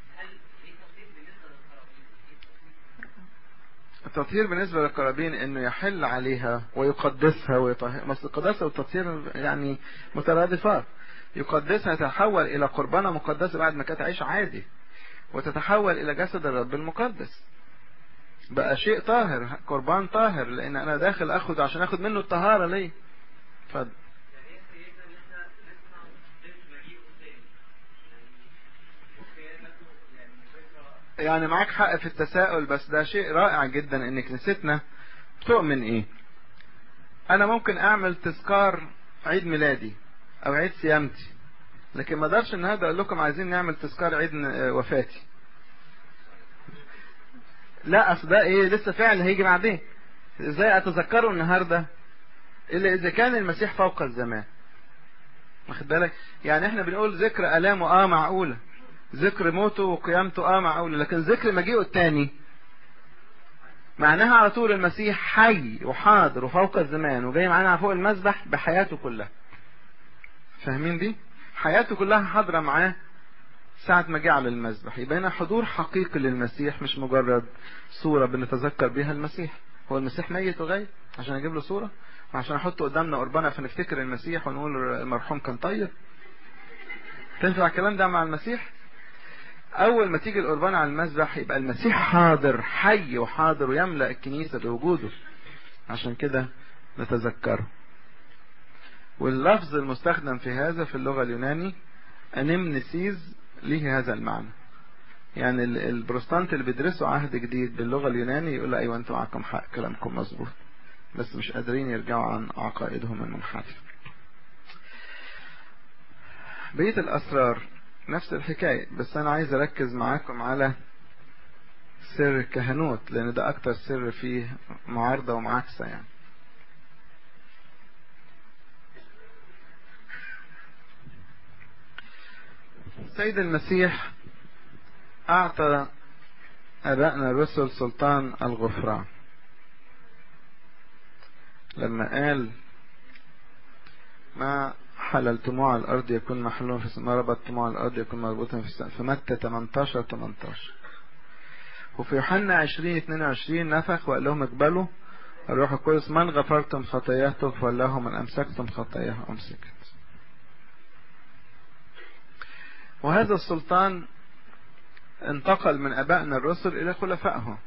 التطهير بالنسبة للقرابين انه يحل عليها ويقدسها ويطهر بس القداسة والتطهير يعني مترادفات يقدسها تتحول الى قربانة مقدسة بعد ما كانت عيش عادي وتتحول الى جسد الرب المقدس بقى شيء طاهر قربان طاهر لان انا داخل اخد عشان اخد منه الطهارة ليه اتفضل يعني معاك حق في التساؤل بس ده شيء رائع جدا ان كنيستنا تؤمن ايه انا ممكن اعمل تذكار عيد ميلادي او عيد صيامتي لكن ما اقدرش النهارده اقول لكم عايزين نعمل تذكار عيد وفاتي لا اصل ده ايه لسه فعل هيجي بعدين ازاي اتذكره النهارده الا اذا كان المسيح فوق الزمان واخد بالك يعني احنا بنقول ذكر الامه اه معقوله ذكر موته وقيامته اه معقولة لكن ذكر مجيئه التاني معناها على طول المسيح حي وحاضر وفوق الزمان وجاي معانا فوق المسبح بحياته كلها فاهمين دي حياته كلها حاضرة معاه ساعة ما جه على المسبح يبقى هنا حضور حقيقي للمسيح مش مجرد صورة بنتذكر بيها المسيح هو المسيح ميت وغايب عشان اجيب له صورة وعشان احطه قدامنا قربانة فنفتكر المسيح ونقول المرحوم كان طيب تنفع الكلام ده مع المسيح اول ما تيجي القربان على المذبح يبقى المسيح حاضر حي وحاضر ويملأ الكنيسة بوجوده عشان كده نتذكره واللفظ المستخدم في هذا في اللغة اليوناني انمنسيز ليه هذا المعنى يعني البروستانت اللي بيدرسوا عهد جديد باللغة اليوناني يقول ايوه انتوا معاكم حق كلامكم مظبوط بس مش قادرين يرجعوا عن عقائدهم المنحرفة بقية الاسرار نفس الحكاية بس انا عايز اركز معاكم على سر الكهنوت لان ده اكتر سر فيه معارضة ومعاكسة يعني سيد المسيح اعطى ابائنا الرسل سلطان الغفران لما قال ما حللتموه على الأرض يكون محلولا في السماء ربطتموه على الأرض يكون مربوطا في السماء في متى 18 18 وفي يوحنا 20 22 نفخ وقال لهم اقبلوا الروح القدس من غفرتم خطاياه تغفر له من أمسكتم خطاياه أمسكت وهذا السلطان انتقل من أبائنا الرسل إلى خلفائهم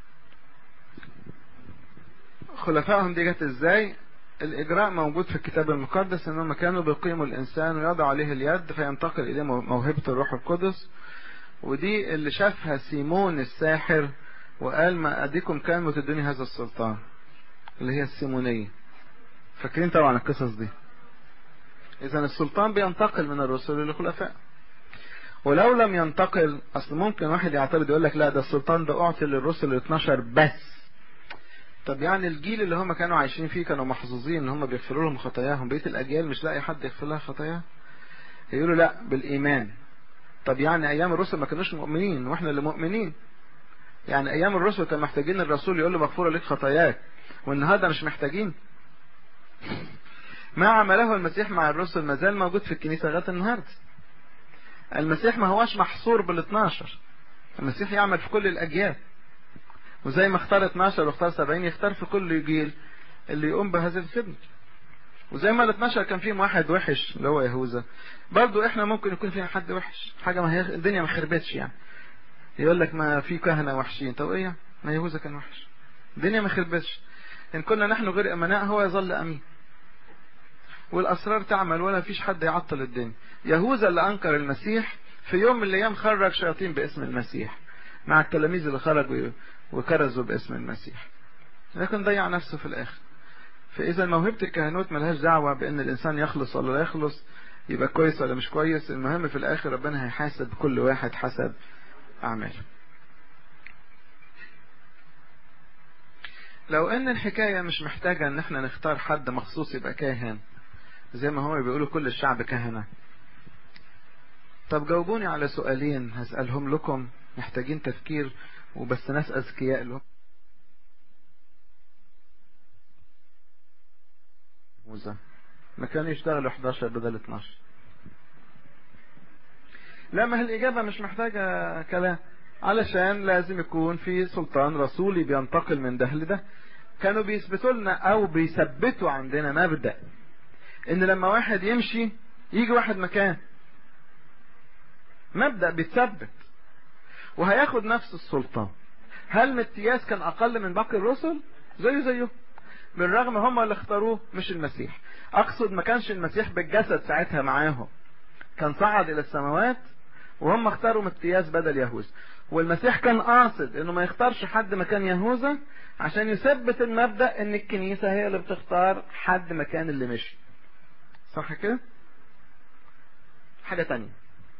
خلفائهم دي جت ازاي الإجراء موجود في الكتاب المقدس أنهم كانوا بيقيموا الإنسان ويضع عليه اليد فينتقل إليه موهبة الروح القدس ودي اللي شافها سيمون الساحر وقال ما أديكم كان وتدوني هذا السلطان اللي هي السيمونية فاكرين طبعا القصص دي إذا السلطان بينتقل من الرسل للخلفاء ولو لم ينتقل أصل ممكن واحد يعترض يقول لك لا ده السلطان ده أعطي للرسل 12 بس طب يعني الجيل اللي هم كانوا عايشين فيه كانوا محظوظين ان هم بيغفروا لهم خطاياهم بقيه الاجيال مش لاقي حد يغفر لها خطاياها يقولوا لا بالايمان طب يعني ايام الرسل ما كانوش مؤمنين واحنا اللي مؤمنين يعني ايام الرسل كانوا محتاجين الرسول يقول له مغفوره لك خطاياك والنهارده مش محتاجين ما عمله المسيح مع الرسل ما زال موجود في الكنيسه لغايه النهارده المسيح ما هواش محصور بال 12 المسيح يعمل في كل الاجيال وزي ما اختار 12 واختار 70 يختار في كل جيل اللي يقوم بهذه الخدمة وزي ما ال 12 كان فيهم واحد وحش اللي هو يهوذا برضه احنا ممكن يكون فينا حد وحش حاجه ما هي الدنيا ما خربتش يعني يقول لك ما في كهنه وحشين طب ايه ما يهوذا كان وحش الدنيا ما خربتش ان كنا نحن غير امناء هو يظل امين والاسرار تعمل ولا فيش حد يعطل الدنيا يهوذا اللي انكر المسيح في يوم من الايام خرج شياطين باسم المسيح مع التلاميذ اللي خرجوا وكرزوا باسم المسيح لكن ضيع نفسه في الاخر فاذا موهبه الكهنوت ملهاش دعوه بان الانسان يخلص ولا لا يخلص يبقى كويس ولا مش كويس المهم في الاخر ربنا هيحاسب كل واحد حسب اعماله لو ان الحكاية مش محتاجة ان احنا نختار حد مخصوص يبقى كاهن زي ما هم بيقولوا كل الشعب كهنة طب جاوبوني على سؤالين هسألهم لكم محتاجين تفكير وبس ناس أذكياء لهم موزة ما كانوا يشتغلوا 11 بدل 12 لا ما هي الإجابة مش محتاجة كلام علشان لازم يكون في سلطان رسولي بينتقل من ده لده كانوا بيثبتوا لنا او بيثبتوا عندنا مبدأ ان لما واحد يمشي يجي واحد مكان مبدأ بيتثبت وهياخد نفس السلطان هل متياس كان اقل من باقي الرسل زيه زيه بالرغم هم اللي اختاروه مش المسيح اقصد ما كانش المسيح بالجسد ساعتها معاهم كان صعد الى السماوات وهم اختاروا متياس بدل يهوذا والمسيح كان قاصد انه ما يختارش حد مكان يهوذا عشان يثبت المبدأ ان الكنيسة هي اللي بتختار حد مكان اللي مشي صح كده حاجة تانية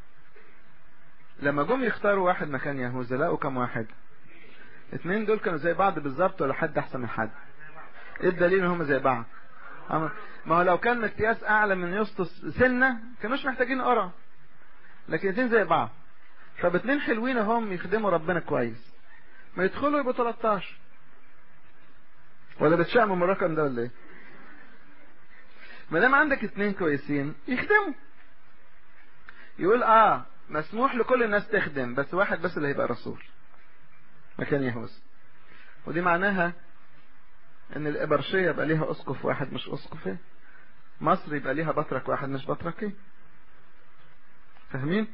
لما جم يختاروا واحد مكان يهوذا لقوا كم واحد اتنين دول كانوا زي بعض بالظبط ولا حد احسن من حد ايه الدليل ان هم زي بعض ما هو لو كان متياس اعلى من يسطس سنة كانوش محتاجين قرع لكن اتنين زي بعض طب اتنين حلوين هم يخدموا ربنا كويس ما يدخلوا يبقوا 13 ولا بتشأموا من الرقم ده ولا ايه ما دام عندك اتنين كويسين يخدموا يقول اه مسموح لكل الناس تخدم بس واحد بس اللي هيبقى رسول مكان يهوذا ودي معناها ان الابرشية يبقى ليها اسقف واحد مش اسقفين مصر يبقى ليها بطرك واحد مش بطركين فاهمين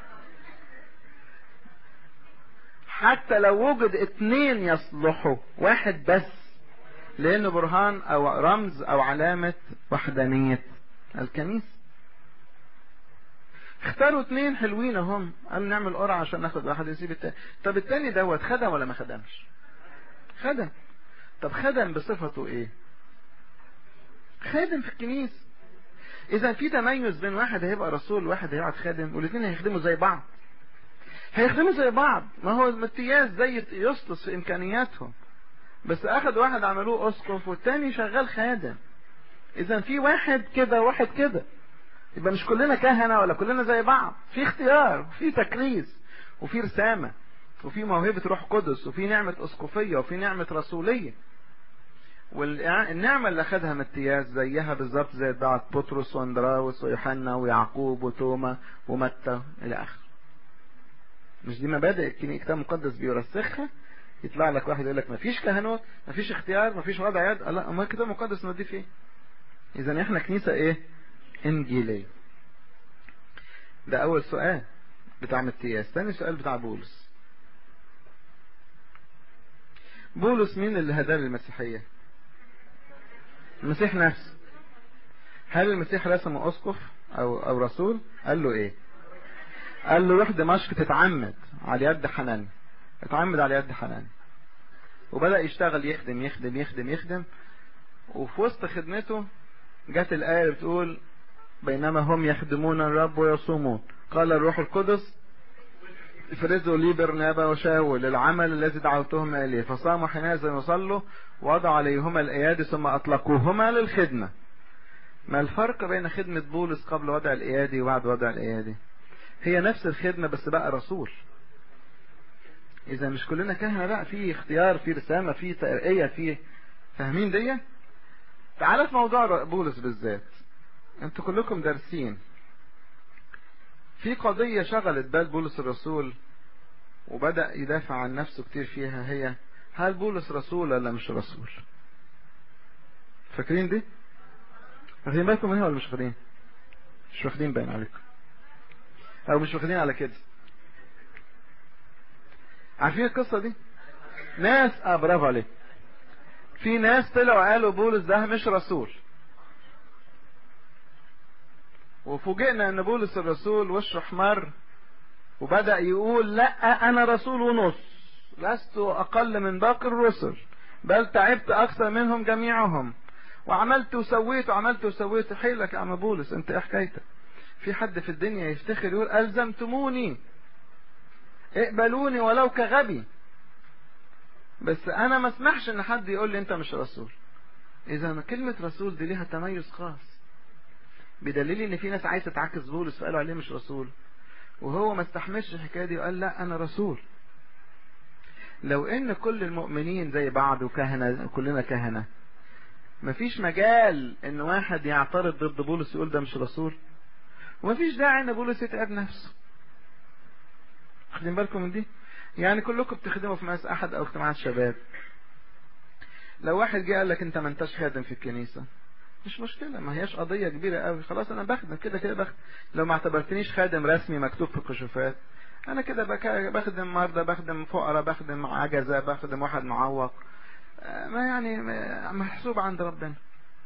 حتى لو وجد اتنين يصلحوا واحد بس لانه برهان او رمز او علامة وحدانية الكنيسة اختاروا اتنين حلوين هم قالوا نعمل قرعة عشان ناخد واحد يسيب التاني طب التاني دوت خدم ولا ما خدمش خدم طب خدم بصفته ايه خادم في الكنيسة اذا في تميز بين واحد هيبقى رسول وواحد هيقعد خادم والاثنين هيخدموا زي بعض هيخدموا زي بعض ما هو المتياس زي يسطس في امكانياتهم بس اخد واحد عملوه اسقف والتاني شغال خادم اذا في واحد كده واحد كده يبقى مش كلنا كهنة ولا كلنا زي بعض في اختيار وفي تكريس وفي رسامة وفي موهبة روح قدس وفي نعمة اسقفية وفي نعمة رسولية والنعمة اللي أخذها متياس زيها بالظبط زي بعض بطرس واندراوس ويوحنا ويعقوب وتوما ومتى إلى آخره مش دي مبادئ الكتاب المقدس بيرسخها يطلع لك واحد يقول لك مفيش كهنوت مفيش اختيار مفيش وضع يد لا ما الكتاب المقدس نضيف ايه اذا احنا كنيسة ايه انجيلية ده اول سؤال بتاع متياس ثاني سؤال بتاع بولس بولس مين اللي هداه للمسيحية المسيح نفسه هل المسيح رسمه اسقف او او رسول قال له ايه قال له روح دمشق تتعمد على يد حنان اتعمد على يد حنان وبدأ يشتغل يخدم يخدم يخدم يخدم وفي وسط خدمته جت الآية بتقول بينما هم يخدمون الرب ويصومون قال الروح القدس افرزوا لي برنابا وشاول العمل الذي دعوتهم إليه فصاموا حينئذ وصلوا وضعوا عليهما الأيادي ثم أطلقوهما للخدمة ما الفرق بين خدمة بولس قبل وضع الأيادي وبعد وضع الأيادي هي نفس الخدمة بس بقى رسول إذا مش كلنا كهنة بقى في اختيار في رسامة في ترقية في فاهمين دي تعال في موضوع بولس بالذات انتوا كلكم دارسين في قضية شغلت بال بولس الرسول وبدأ يدافع عن نفسه كتير فيها هي هل بولس رسول ولا مش رسول فاكرين دي واخدين بالكم منها ولا مش واخدين مش واخدين باين عليكم او مش واخدين على كده عارفين القصة دي ناس اه برافو عليك في ناس طلعوا قالوا بولس ده مش رسول وفوجئنا ان بولس الرسول وشه احمر وبدأ يقول لا انا رسول ونص لست اقل من باقي الرسل بل تعبت اكثر منهم جميعهم وعملت وسويت وعملت وسويت حيلك يا عم بولس انت ايه حكايتك في حد في الدنيا يفتخر يقول الزمتموني اقبلوني ولو كغبي بس انا ما اسمحش ان حد يقول لي انت مش رسول اذا كلمة رسول دي ليها تميز خاص بدليل ان في ناس عايزه تعكس بولس فقالوا عليه مش رسول وهو ما استحملش الحكايه دي وقال لا انا رسول لو ان كل المؤمنين زي بعض وكهنه كلنا كهنه مفيش مجال ان واحد يعترض ضد بولس يقول ده مش رسول ومفيش داعي ان بولس يتعب نفسه واخدين بالكم من دي يعني كلكم بتخدموا في مقاس احد او اجتماعات شباب لو واحد جه قال لك انت ما انتش خادم في الكنيسه مش مشكله ما هياش قضيه كبيره قوي خلاص انا بخدم كده كده بخدم لو ما اعتبرتنيش خادم رسمي مكتوب في الكشوفات انا كده بخدم مرضى بخدم فقراء بخدم عجزه بخدم واحد معوق ما يعني محسوب عند ربنا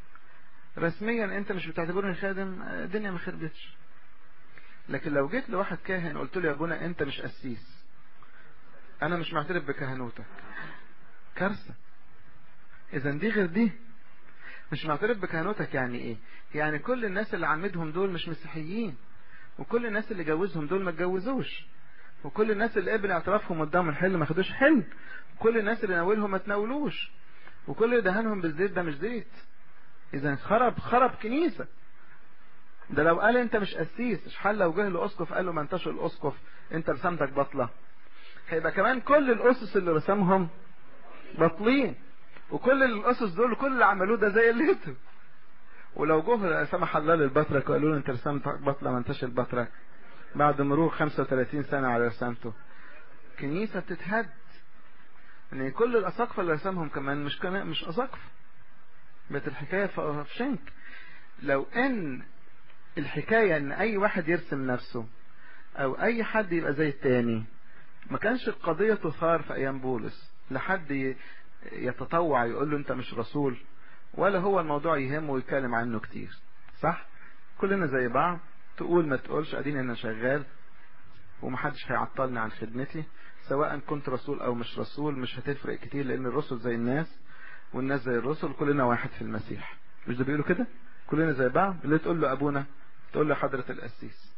رسميا انت مش بتعتبرني خادم الدنيا ما خربتش لكن لو جيت لواحد كاهن قلت له يا ابونا انت مش قسيس انا مش معترف بكهنوتك كارثه اذا دي غير دي مش معترف بكهنوتك يعني ايه يعني كل الناس اللي عمدهم دول مش مسيحيين وكل الناس اللي جوزهم دول ما اتجوزوش وكل الناس اللي قبل اعترافهم قدام الحل ما خدوش حل وكل الناس اللي ناولهم ما تناولوش وكل اللي دهنهم بالزيت ده مش زيت اذا خرب خرب كنيسه ده لو قال انت مش قسيس حل لو جه لاسقف قال له ما انتش الاسقف انت رسمتك بطله هيبقى كمان كل الاسس اللي رسمهم باطلين وكل الاسس دول كل اللي عملوه ده زي الليتو ولو جه سمح الله للبطرك وقالوا له انت رسمت بطله ما انتش البطرك بعد مرور 35 سنه على رسامته كنيسه بتتهد يعني كل الاساقفه اللي رسمهم كمان مش كان مش اساقفه بقت الحكايه في شنك لو ان الحكايه ان اي واحد يرسم نفسه او اي حد يبقى زي التاني ما كانش القضيه تثار في ايام بولس لحد يتطوع يقول له انت مش رسول ولا هو الموضوع يهمه ويتكلم عنه كتير صح كلنا زي بعض تقول ما تقولش اديني انا شغال ومحدش هيعطلني عن خدمتي سواء كنت رسول او مش رسول مش هتفرق كتير لان الرسل زي الناس والناس زي الرسل كلنا واحد في المسيح مش ده بيقولوا كده كلنا زي بعض اللي تقول له ابونا تقول له حضرة القسيس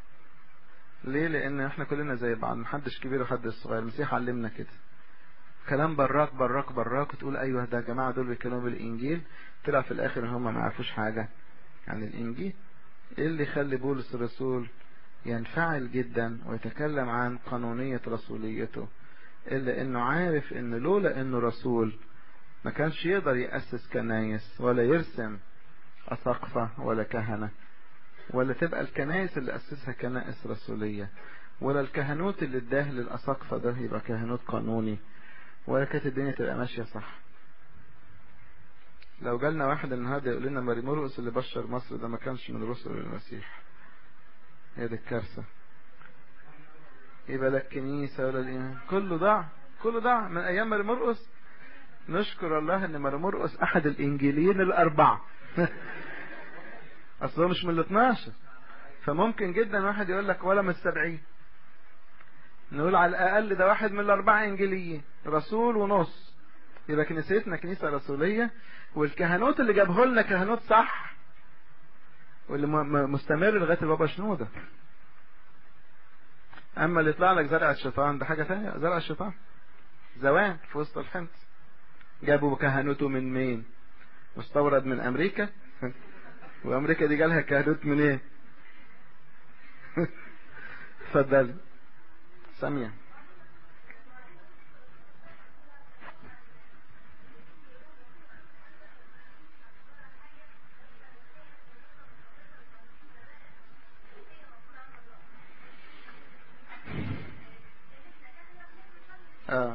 ليه لان احنا كلنا زي بعض محدش كبير وحدش صغير المسيح علمنا كده كلام براك براك براك وتقول ايوه ده يا جماعه دول بيتكلموا بالانجيل طلع في الاخر هم ما عرفوش حاجه عن الانجيل ايه اللي يخلي بولس الرسول ينفعل جدا ويتكلم عن قانونية رسوليته إلا إنه عارف إن لولا إنه رسول ما كانش يقدر يأسس كنايس ولا يرسم أساقفة ولا كهنة ولا تبقى الكنائس اللي أسسها كنائس رسولية ولا الكهنوت اللي اداه للأساقفة ده يبقى كهنوت قانوني ولا كانت الدنيا تبقى ماشية صح لو جالنا واحد النهارده يقول لنا ماري مرقس اللي بشر مصر ده ما كانش من رسل المسيح هي دي الكارثة يبقى لا الكنيسة ولا الإيمان كله ضاع كله ضاع من أيام ماري مرقس نشكر الله إن ماري مرقس أحد الإنجيليين الأربعة أصل هو مش من ال 12 فممكن جدا واحد يقول لك ولا من السبعين نقول على الأقل ده واحد من الأربعة إنجيليين رسول ونص يبقى كنيستنا كنيسة رسولية والكهنوت اللي جابه لنا كهنوت صح واللي مستمر لغاية البابا شنودة أما اللي يطلع لك زرع الشيطان ده حاجة ثانية زرع الشيطان زوان في وسط الحنت جابوا كهنوته من مين مستورد من أمريكا وأمريكا دي جالها كهنوت من إيه اتفضل سامية اه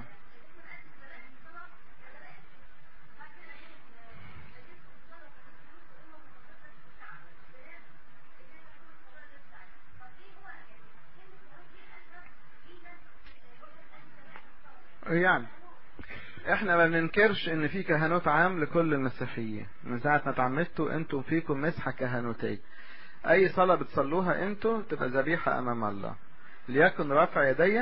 يعني احنا ما بننكرش ان في كهنوت عام لكل المسيحيين من ساعة ما اتعمدتوا انتم فيكم مسحة كهنوتية اي صلاة بتصلوها انتم تبقى ذبيحة امام الله ليكن رفع يدي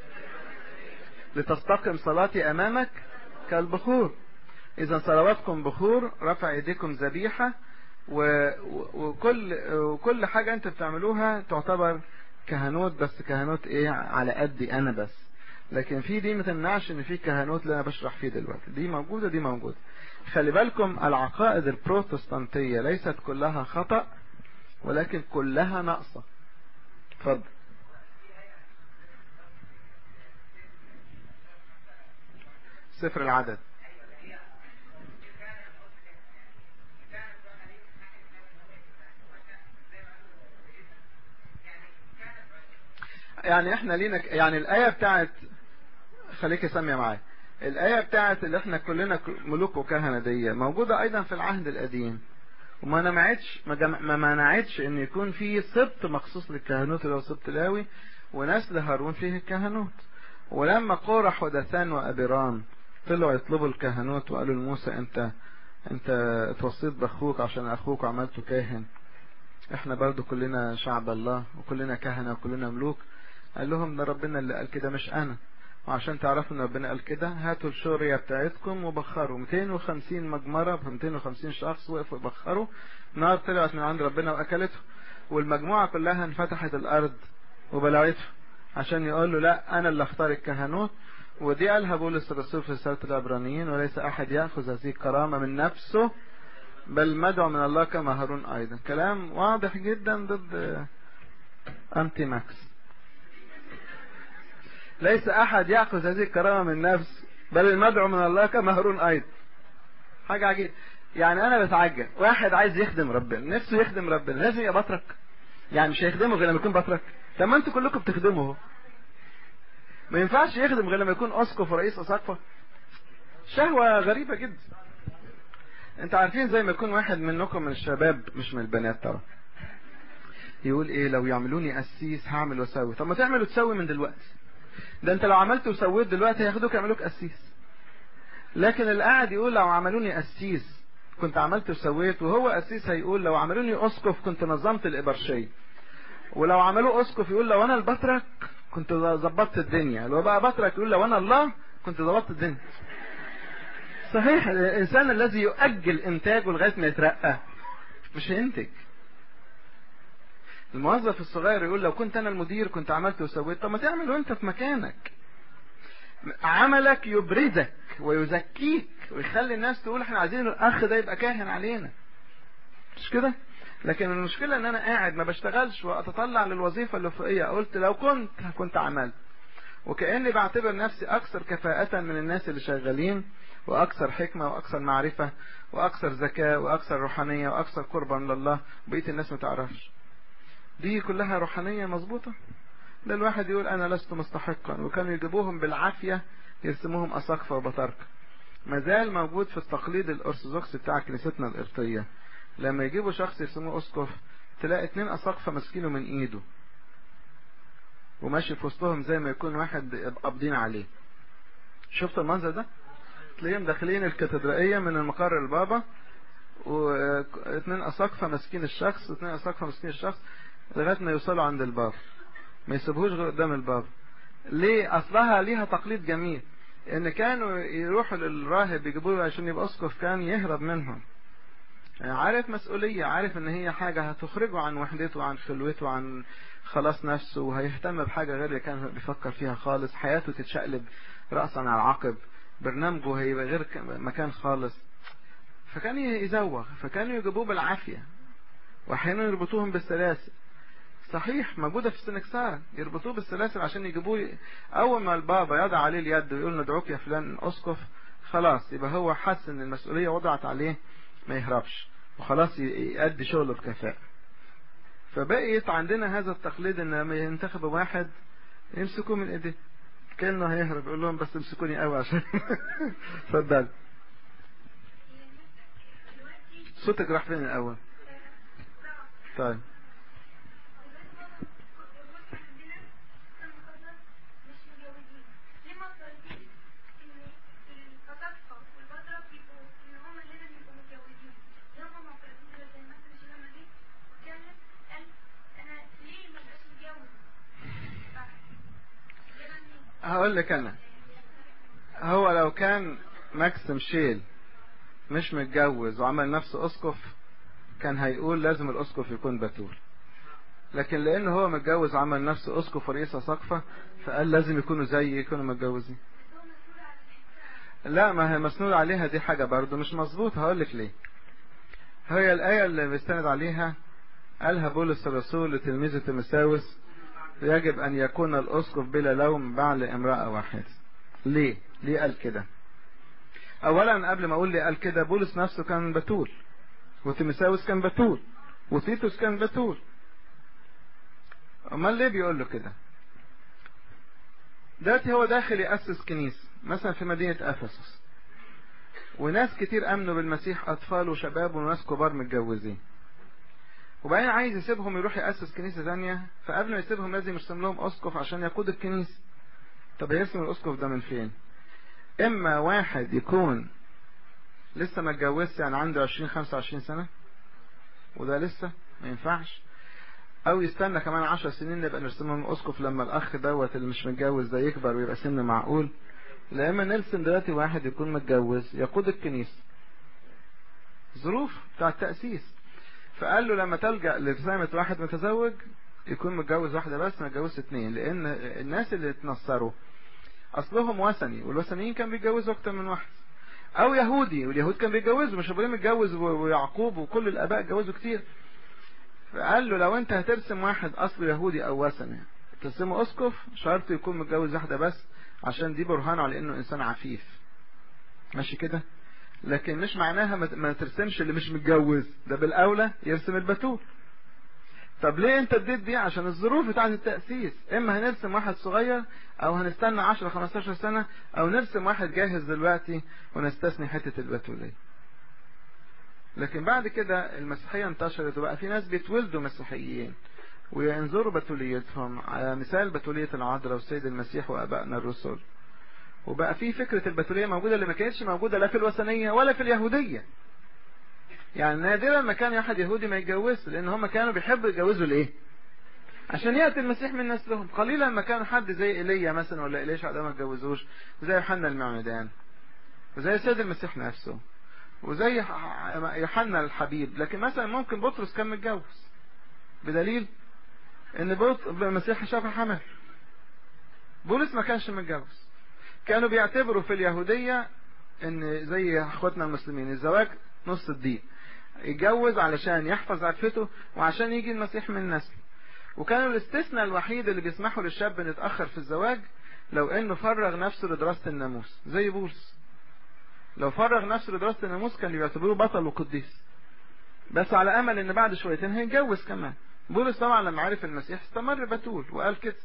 لتستقم صلاتي امامك كالبخور اذا صلواتكم بخور رفع ايديكم ذبيحة وكل وكل حاجة انت بتعملوها تعتبر كهنوت بس كهنوت ايه على قدي انا بس لكن في دي ما تمنعش ان في كهنوت اللي انا بشرح فيه دلوقتي دي موجودة دي موجودة خلي بالكم العقائد البروتستانتية ليست كلها خطأ ولكن كلها ناقصة اتفضل سفر العدد يعني احنا لينا يعني الآية بتاعت خليك سامية معايا الآية بتاعت اللي احنا كلنا ملوك وكهنة دي موجودة أيضا في العهد القديم وما منعتش ما منعتش ان يكون في سبط مخصوص للكهنوت اللي هو سبط لاوي ونسل هارون فيه الكهنوت ولما قورح ودثان وابيرام طلعوا يطلبوا الكهنوت وقالوا لموسى انت انت اتوصيت باخوك عشان اخوك عملته كاهن احنا برضو كلنا شعب الله وكلنا كهنة وكلنا ملوك قال لهم ده ربنا اللي قال كده مش انا وعشان تعرفوا ان ربنا قال كده هاتوا الشورية بتاعتكم وبخروا 250 مجمرة ب 250 شخص وقفوا يبخروا نار طلعت من عند ربنا واكلته والمجموعة كلها انفتحت الارض وبلعته عشان يقول له لا انا اللي اختار الكهنوت ودي قالها بولس الرسول في رسالة العبرانيين وليس احد يأخذ هذه الكرامة من نفسه بل مدعو من الله كما هارون ايضا كلام واضح جدا ضد انتي ماكس ليس أحد يأخذ هذه الكرامة من نفس بل المدعو من الله كما هارون أيضا حاجة عجيبة يعني أنا بتعجب واحد عايز يخدم ربنا نفسه يخدم ربنا لازم يبقى بطرك يعني مش هيخدمه غير لما يكون بطرك طب ما انتوا كلكم بتخدموا اهو ما ينفعش يخدم غير لما يكون اسقف ورئيس اساقفه شهوة غريبة جدا انت عارفين زي ما يكون واحد منكم من الشباب مش من البنات طبعا يقول ايه لو يعملوني قسيس هعمل واسوي طب ما تعمل وتسوي من دلوقتي ده انت لو عملت وسويت دلوقتي هياخدوك يعملوك قسيس لكن اللي قاعد يقول لو عملوني قسيس كنت عملت وسويت وهو قسيس هيقول لو عملوني اسقف كنت نظمت الابرشيه ولو عملوه اسقف يقول لو انا البطرك كنت ظبطت الدنيا لو بقى بطرك يقول لو انا الله كنت ظبطت الدنيا صحيح الانسان الذي يؤجل انتاجه لغايه ما يترقى مش هينتج الموظف الصغير يقول لو كنت انا المدير كنت عملت وسويت طب ما تعمل وانت في مكانك عملك يبرزك ويزكيك ويخلي الناس تقول احنا عايزين الاخ ده يبقى كاهن علينا مش كده لكن المشكلة ان انا قاعد ما بشتغلش واتطلع للوظيفة اللي فوقية قلت لو كنت كنت عملت وكأني بعتبر نفسي اكثر كفاءة من الناس اللي شغالين واكثر حكمة واكثر معرفة واكثر ذكاء واكثر روحانية واكثر قربا لله بقية الناس ما تعرفش دي كلها روحانية مظبوطة ده الواحد يقول انا لست مستحقا وكانوا يجيبوهم بالعافية يرسموهم اساقفة وبطاركة مازال موجود في التقليد الارثوذكسي بتاع كنيستنا القبطية لما يجيبوا شخص يسموه اسقف تلاقي اتنين اساقفة ماسكينه من ايده وماشي في وسطهم زي ما يكون واحد قابضين عليه شفت المنظر ده تلاقيهم داخلين الكاتدرائية من المقر البابا واثنين اساقفة ماسكين الشخص واثنين اساقفة ماسكين الشخص لغاية ما يوصلوا عند الباب ما يسيبوش غير قدام الباب ليه اصلها ليها تقليد جميل ان كانوا يروحوا للراهب يجيبوا له عشان يبقى اسقف كان يهرب منهم عارف مسؤولية عارف ان هي حاجة هتخرجه عن وحدته عن خلوته عن خلاص نفسه وهيهتم بحاجة غير اللي كان بيفكر فيها خالص حياته تتشقلب رأسا على عقب برنامجه هيبقى غير مكان خالص فكان يزوغ فكانوا يجيبوه بالعافية واحيانا يربطوهم بالسلاسل صحيح موجودة في السنكسارة يربطوه بالسلاسل عشان يجيبوه اول ما البابا يضع عليه اليد ويقول ندعوك يا فلان اسقف خلاص يبقى هو حس ان المسؤولية وضعت عليه ما يهربش وخلاص يأدي شغله بكفاءة فبقيت عندنا هذا التقليد ان لما ينتخبوا واحد يمسكوه من ايديه كانه هيهرب يقول لهم بس امسكوني قوي عشان اتفضل صوتك راح فين الاول طيب هقول لك انا هو لو كان ماكسيم شيل مش متجوز وعمل نفسه اسقف كان هيقول لازم الاسقف يكون بتول لكن لان هو متجوز وعمل نفسه اسقف ورئيس سقفه فقال لازم يكونوا زي يكونوا متجوزين لا ما هي مسنود عليها دي حاجه برضه مش مظبوط هقول لك ليه هي الايه اللي بيستند عليها قالها بولس الرسول لتلميذه تيموثاوس يجب ان يكون الاسقف بلا لوم بعد امراه واحده ليه ليه قال كده اولا قبل ما اقول ليه قال كده بولس نفسه كان بتول وتيموثاوس كان بتول وتيتوس كان بتول امال ليه بيقول له كده دلوقتي هو داخل يأسس كنيسة مثلا في مدينة أفسس وناس كتير أمنوا بالمسيح أطفال وشباب وناس كبار متجوزين وبعدين عايز يسيبهم يروح يأسس كنيسة ثانية فقبل ما يسيبهم لازم يرسم لهم أسقف عشان يقود الكنيسة طب هيرسم الأسقف ده من فين؟ إما واحد يكون لسه ما اتجوزش يعني عنده 20 25 سنة وده لسه ما ينفعش او يستنى كمان عشر سنين نبقى نرسم لهم اسقف لما الاخ دوت اللي مش متجوز ده يكبر ويبقى سن معقول لا اما نرسم دلوقتي واحد يكون متجوز يقود الكنيسه ظروف بتاع التاسيس فقال له لما تلجا لرسامه واحد متزوج يكون متجوز واحده بس ما يتجوزش اثنين لان الناس اللي اتنصروا اصلهم وثني والوثنيين كانوا بيتجوزوا اكتر من واحد او يهودي واليهود كانوا بيتجوزوا مش ابراهيم اتجوز ويعقوب وكل الاباء اتجوزوا كتير فقال له لو انت هترسم واحد اصله يهودي او وثني ترسمه اسقف شرط يكون متجوز واحده بس عشان دي برهان على انه انسان عفيف ماشي كده لكن مش معناها ما ترسمش اللي مش متجوز ده بالاولى يرسم البتول طب ليه انت اديت دي عشان الظروف بتاعه التاسيس اما هنرسم واحد صغير او هنستنى 10 15 سنه او نرسم واحد جاهز دلوقتي ونستثني حته البتوليه لكن بعد كده المسيحية انتشرت وبقى في ناس بيتولدوا مسيحيين وينظروا بتوليتهم على مثال بتولية العذراء والسيد المسيح وأبائنا الرسل وبقى في فكرة البتولية موجودة اللي ما كانتش موجودة لا في الوثنية ولا في اليهودية يعني نادرا ما كان واحد يهودي ما يتجوزش لأن هم كانوا بيحبوا يتجوزوا لإيه؟ عشان يأتي المسيح من نسلهم قليلا ما كان حد زي إيليا مثلا ولا إليشع ده ما اتجوزوش وزي يوحنا المعمدان وزي السيد المسيح نفسه وزي يوحنا الحبيب لكن مثلا ممكن بطرس كان متجوز بدليل ان المسيح شاف حمل بولس ما كانش متجوز كانوا بيعتبروا في اليهودية ان زي اخواتنا المسلمين الزواج نص الدين يتجوز علشان يحفظ عفته وعشان يجي المسيح من نسله وكانوا الاستثناء الوحيد اللي بيسمحوا للشاب ان يتأخر في الزواج لو انه فرغ نفسه لدراسة الناموس زي بولس لو فرغ نفسه لدراسة الناموس كان يعتبروه بطل وقديس بس على امل ان بعد شويتين هيتجوز كمان بولس طبعا لما عرف المسيح استمر بتول وقال كده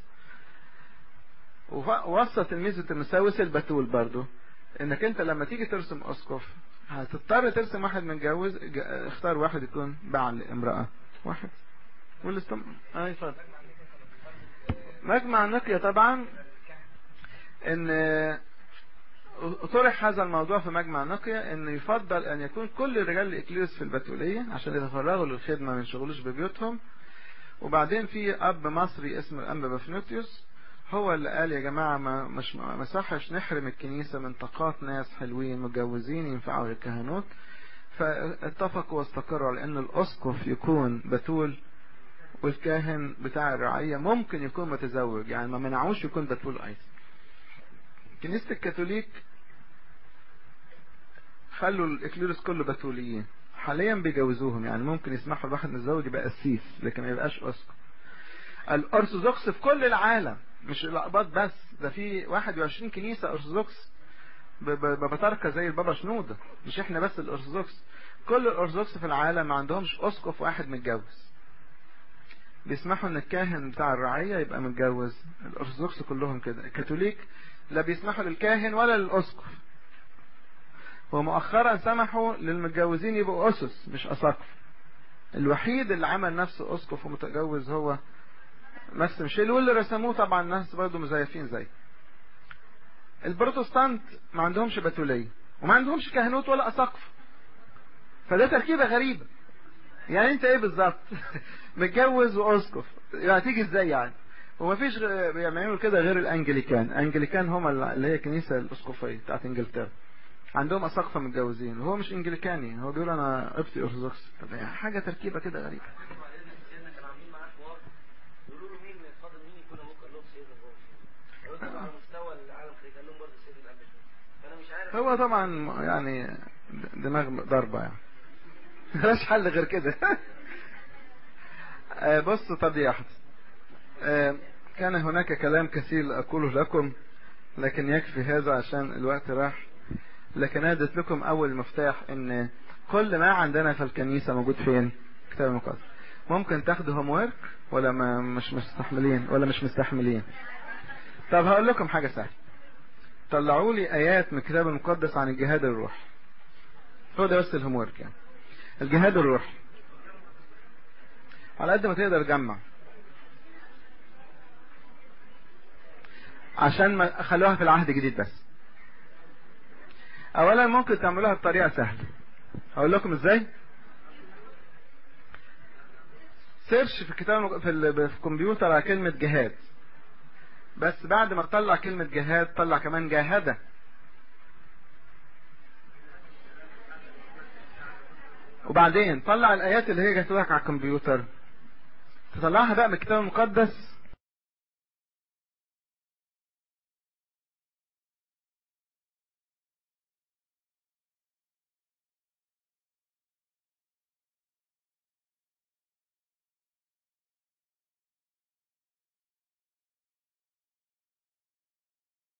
ووصى تلميذه المساوس البتول برضه انك انت لما تيجي ترسم اسقف هتضطر ترسم واحد متجوز اختار واحد يكون بعل امرأة واحد والاستم اه اتفضل مجمع النقية طبعا ان طرح هذا الموضوع في مجمع نقية ان يفضل ان يكون كل رجال الاكليس في البتولية عشان يتفرغوا للخدمة ما ينشغلوش ببيوتهم وبعدين في اب مصري اسمه الانبا بافنوتيوس هو اللي قال يا جماعة ما مش ما صحش نحرم الكنيسة من طاقات ناس حلوين متجوزين ينفعوا للكهنوت فاتفقوا واستقروا على ان الاسقف يكون بتول والكاهن بتاع الرعية ممكن يكون متزوج يعني ما منعوش يكون بتول ايضا كنيسة الكاثوليك خلوا الاكليروس كله بتوليين حاليا بيجوزوهم يعني ممكن يسمحوا لواحد متزوج يبقى قسيس لكن ما يبقاش اسقف الارثوذكس في كل العالم مش الاقباط بس ده في 21 كنيسة ارثوذكس ببطاركة زي البابا شنودة مش احنا بس الارثوذكس كل الارثوذكس في العالم ما عندهمش اسقف واحد متجوز بيسمحوا ان الكاهن بتاع الرعية يبقى متجوز الارثوذكس كلهم كده الكاثوليك لا بيسمحوا للكاهن ولا للاسقف ومؤخرا سمحوا للمتجوزين يبقوا اسس مش اساقف الوحيد اللي عمل نفسه اسقف ومتجوز هو ماكسيم شيل واللي رسموه طبعا ناس برضه مزيفين زي البروتستانت ما عندهمش بتولية وما عندهمش كهنوت ولا اساقف فده تركيبة غريبة يعني انت ايه بالظبط متجوز واسقف يعني تيجي ازاي يعني ومفيش غ- بيعملوا كده غير الانجليكان انجليكان هم اللي هي كنيسة الاسقفية بتاعت انجلترا عندهم اساقفة متجوزين وهو مش انجليكاني هو بيقول انا قبطي ارثوذكس طب يعني حاجة تركيبة كده غريبة سيدنا كانوا عاملين معاه حوار يقولوا له مين فاضل مين يكون ابوك قال لهم سيدنا بابا قالوا له على مستوى العالم كده قال لهم برضه سيدنا الاب فانا مش عارف هو طبعا يعني دماغ ضربة يعني ملاش حل غير كده آه، بص طب يا أحد آه، كان هناك كلام كثير أقوله لكم لكن يكفي هذا عشان الوقت راح لكن أدت لكم أول مفتاح إن كل ما عندنا في الكنيسة موجود فين كتاب المقدس ممكن تاخدوا هوم ورك ولا ما مش مستحملين ولا مش مستحملين طب هقول لكم حاجة سهلة طلعوا لي آيات من الكتاب المقدس عن الجهاد الروحي هو ده بس الهوم ورك يعني الجهاد الروحي على قد ما تقدر جمع عشان ما خلوها في العهد الجديد بس اولا ممكن تعملوها بطريقه سهله هقول لكم ازاي سيرش في الكتاب في, ال... في الكمبيوتر على كلمه جهاد بس بعد ما تطلع كلمه جهاد طلع كمان جاهده وبعدين طلع الايات اللي هي جات لك على الكمبيوتر تطلعها بقى من الكتاب المقدس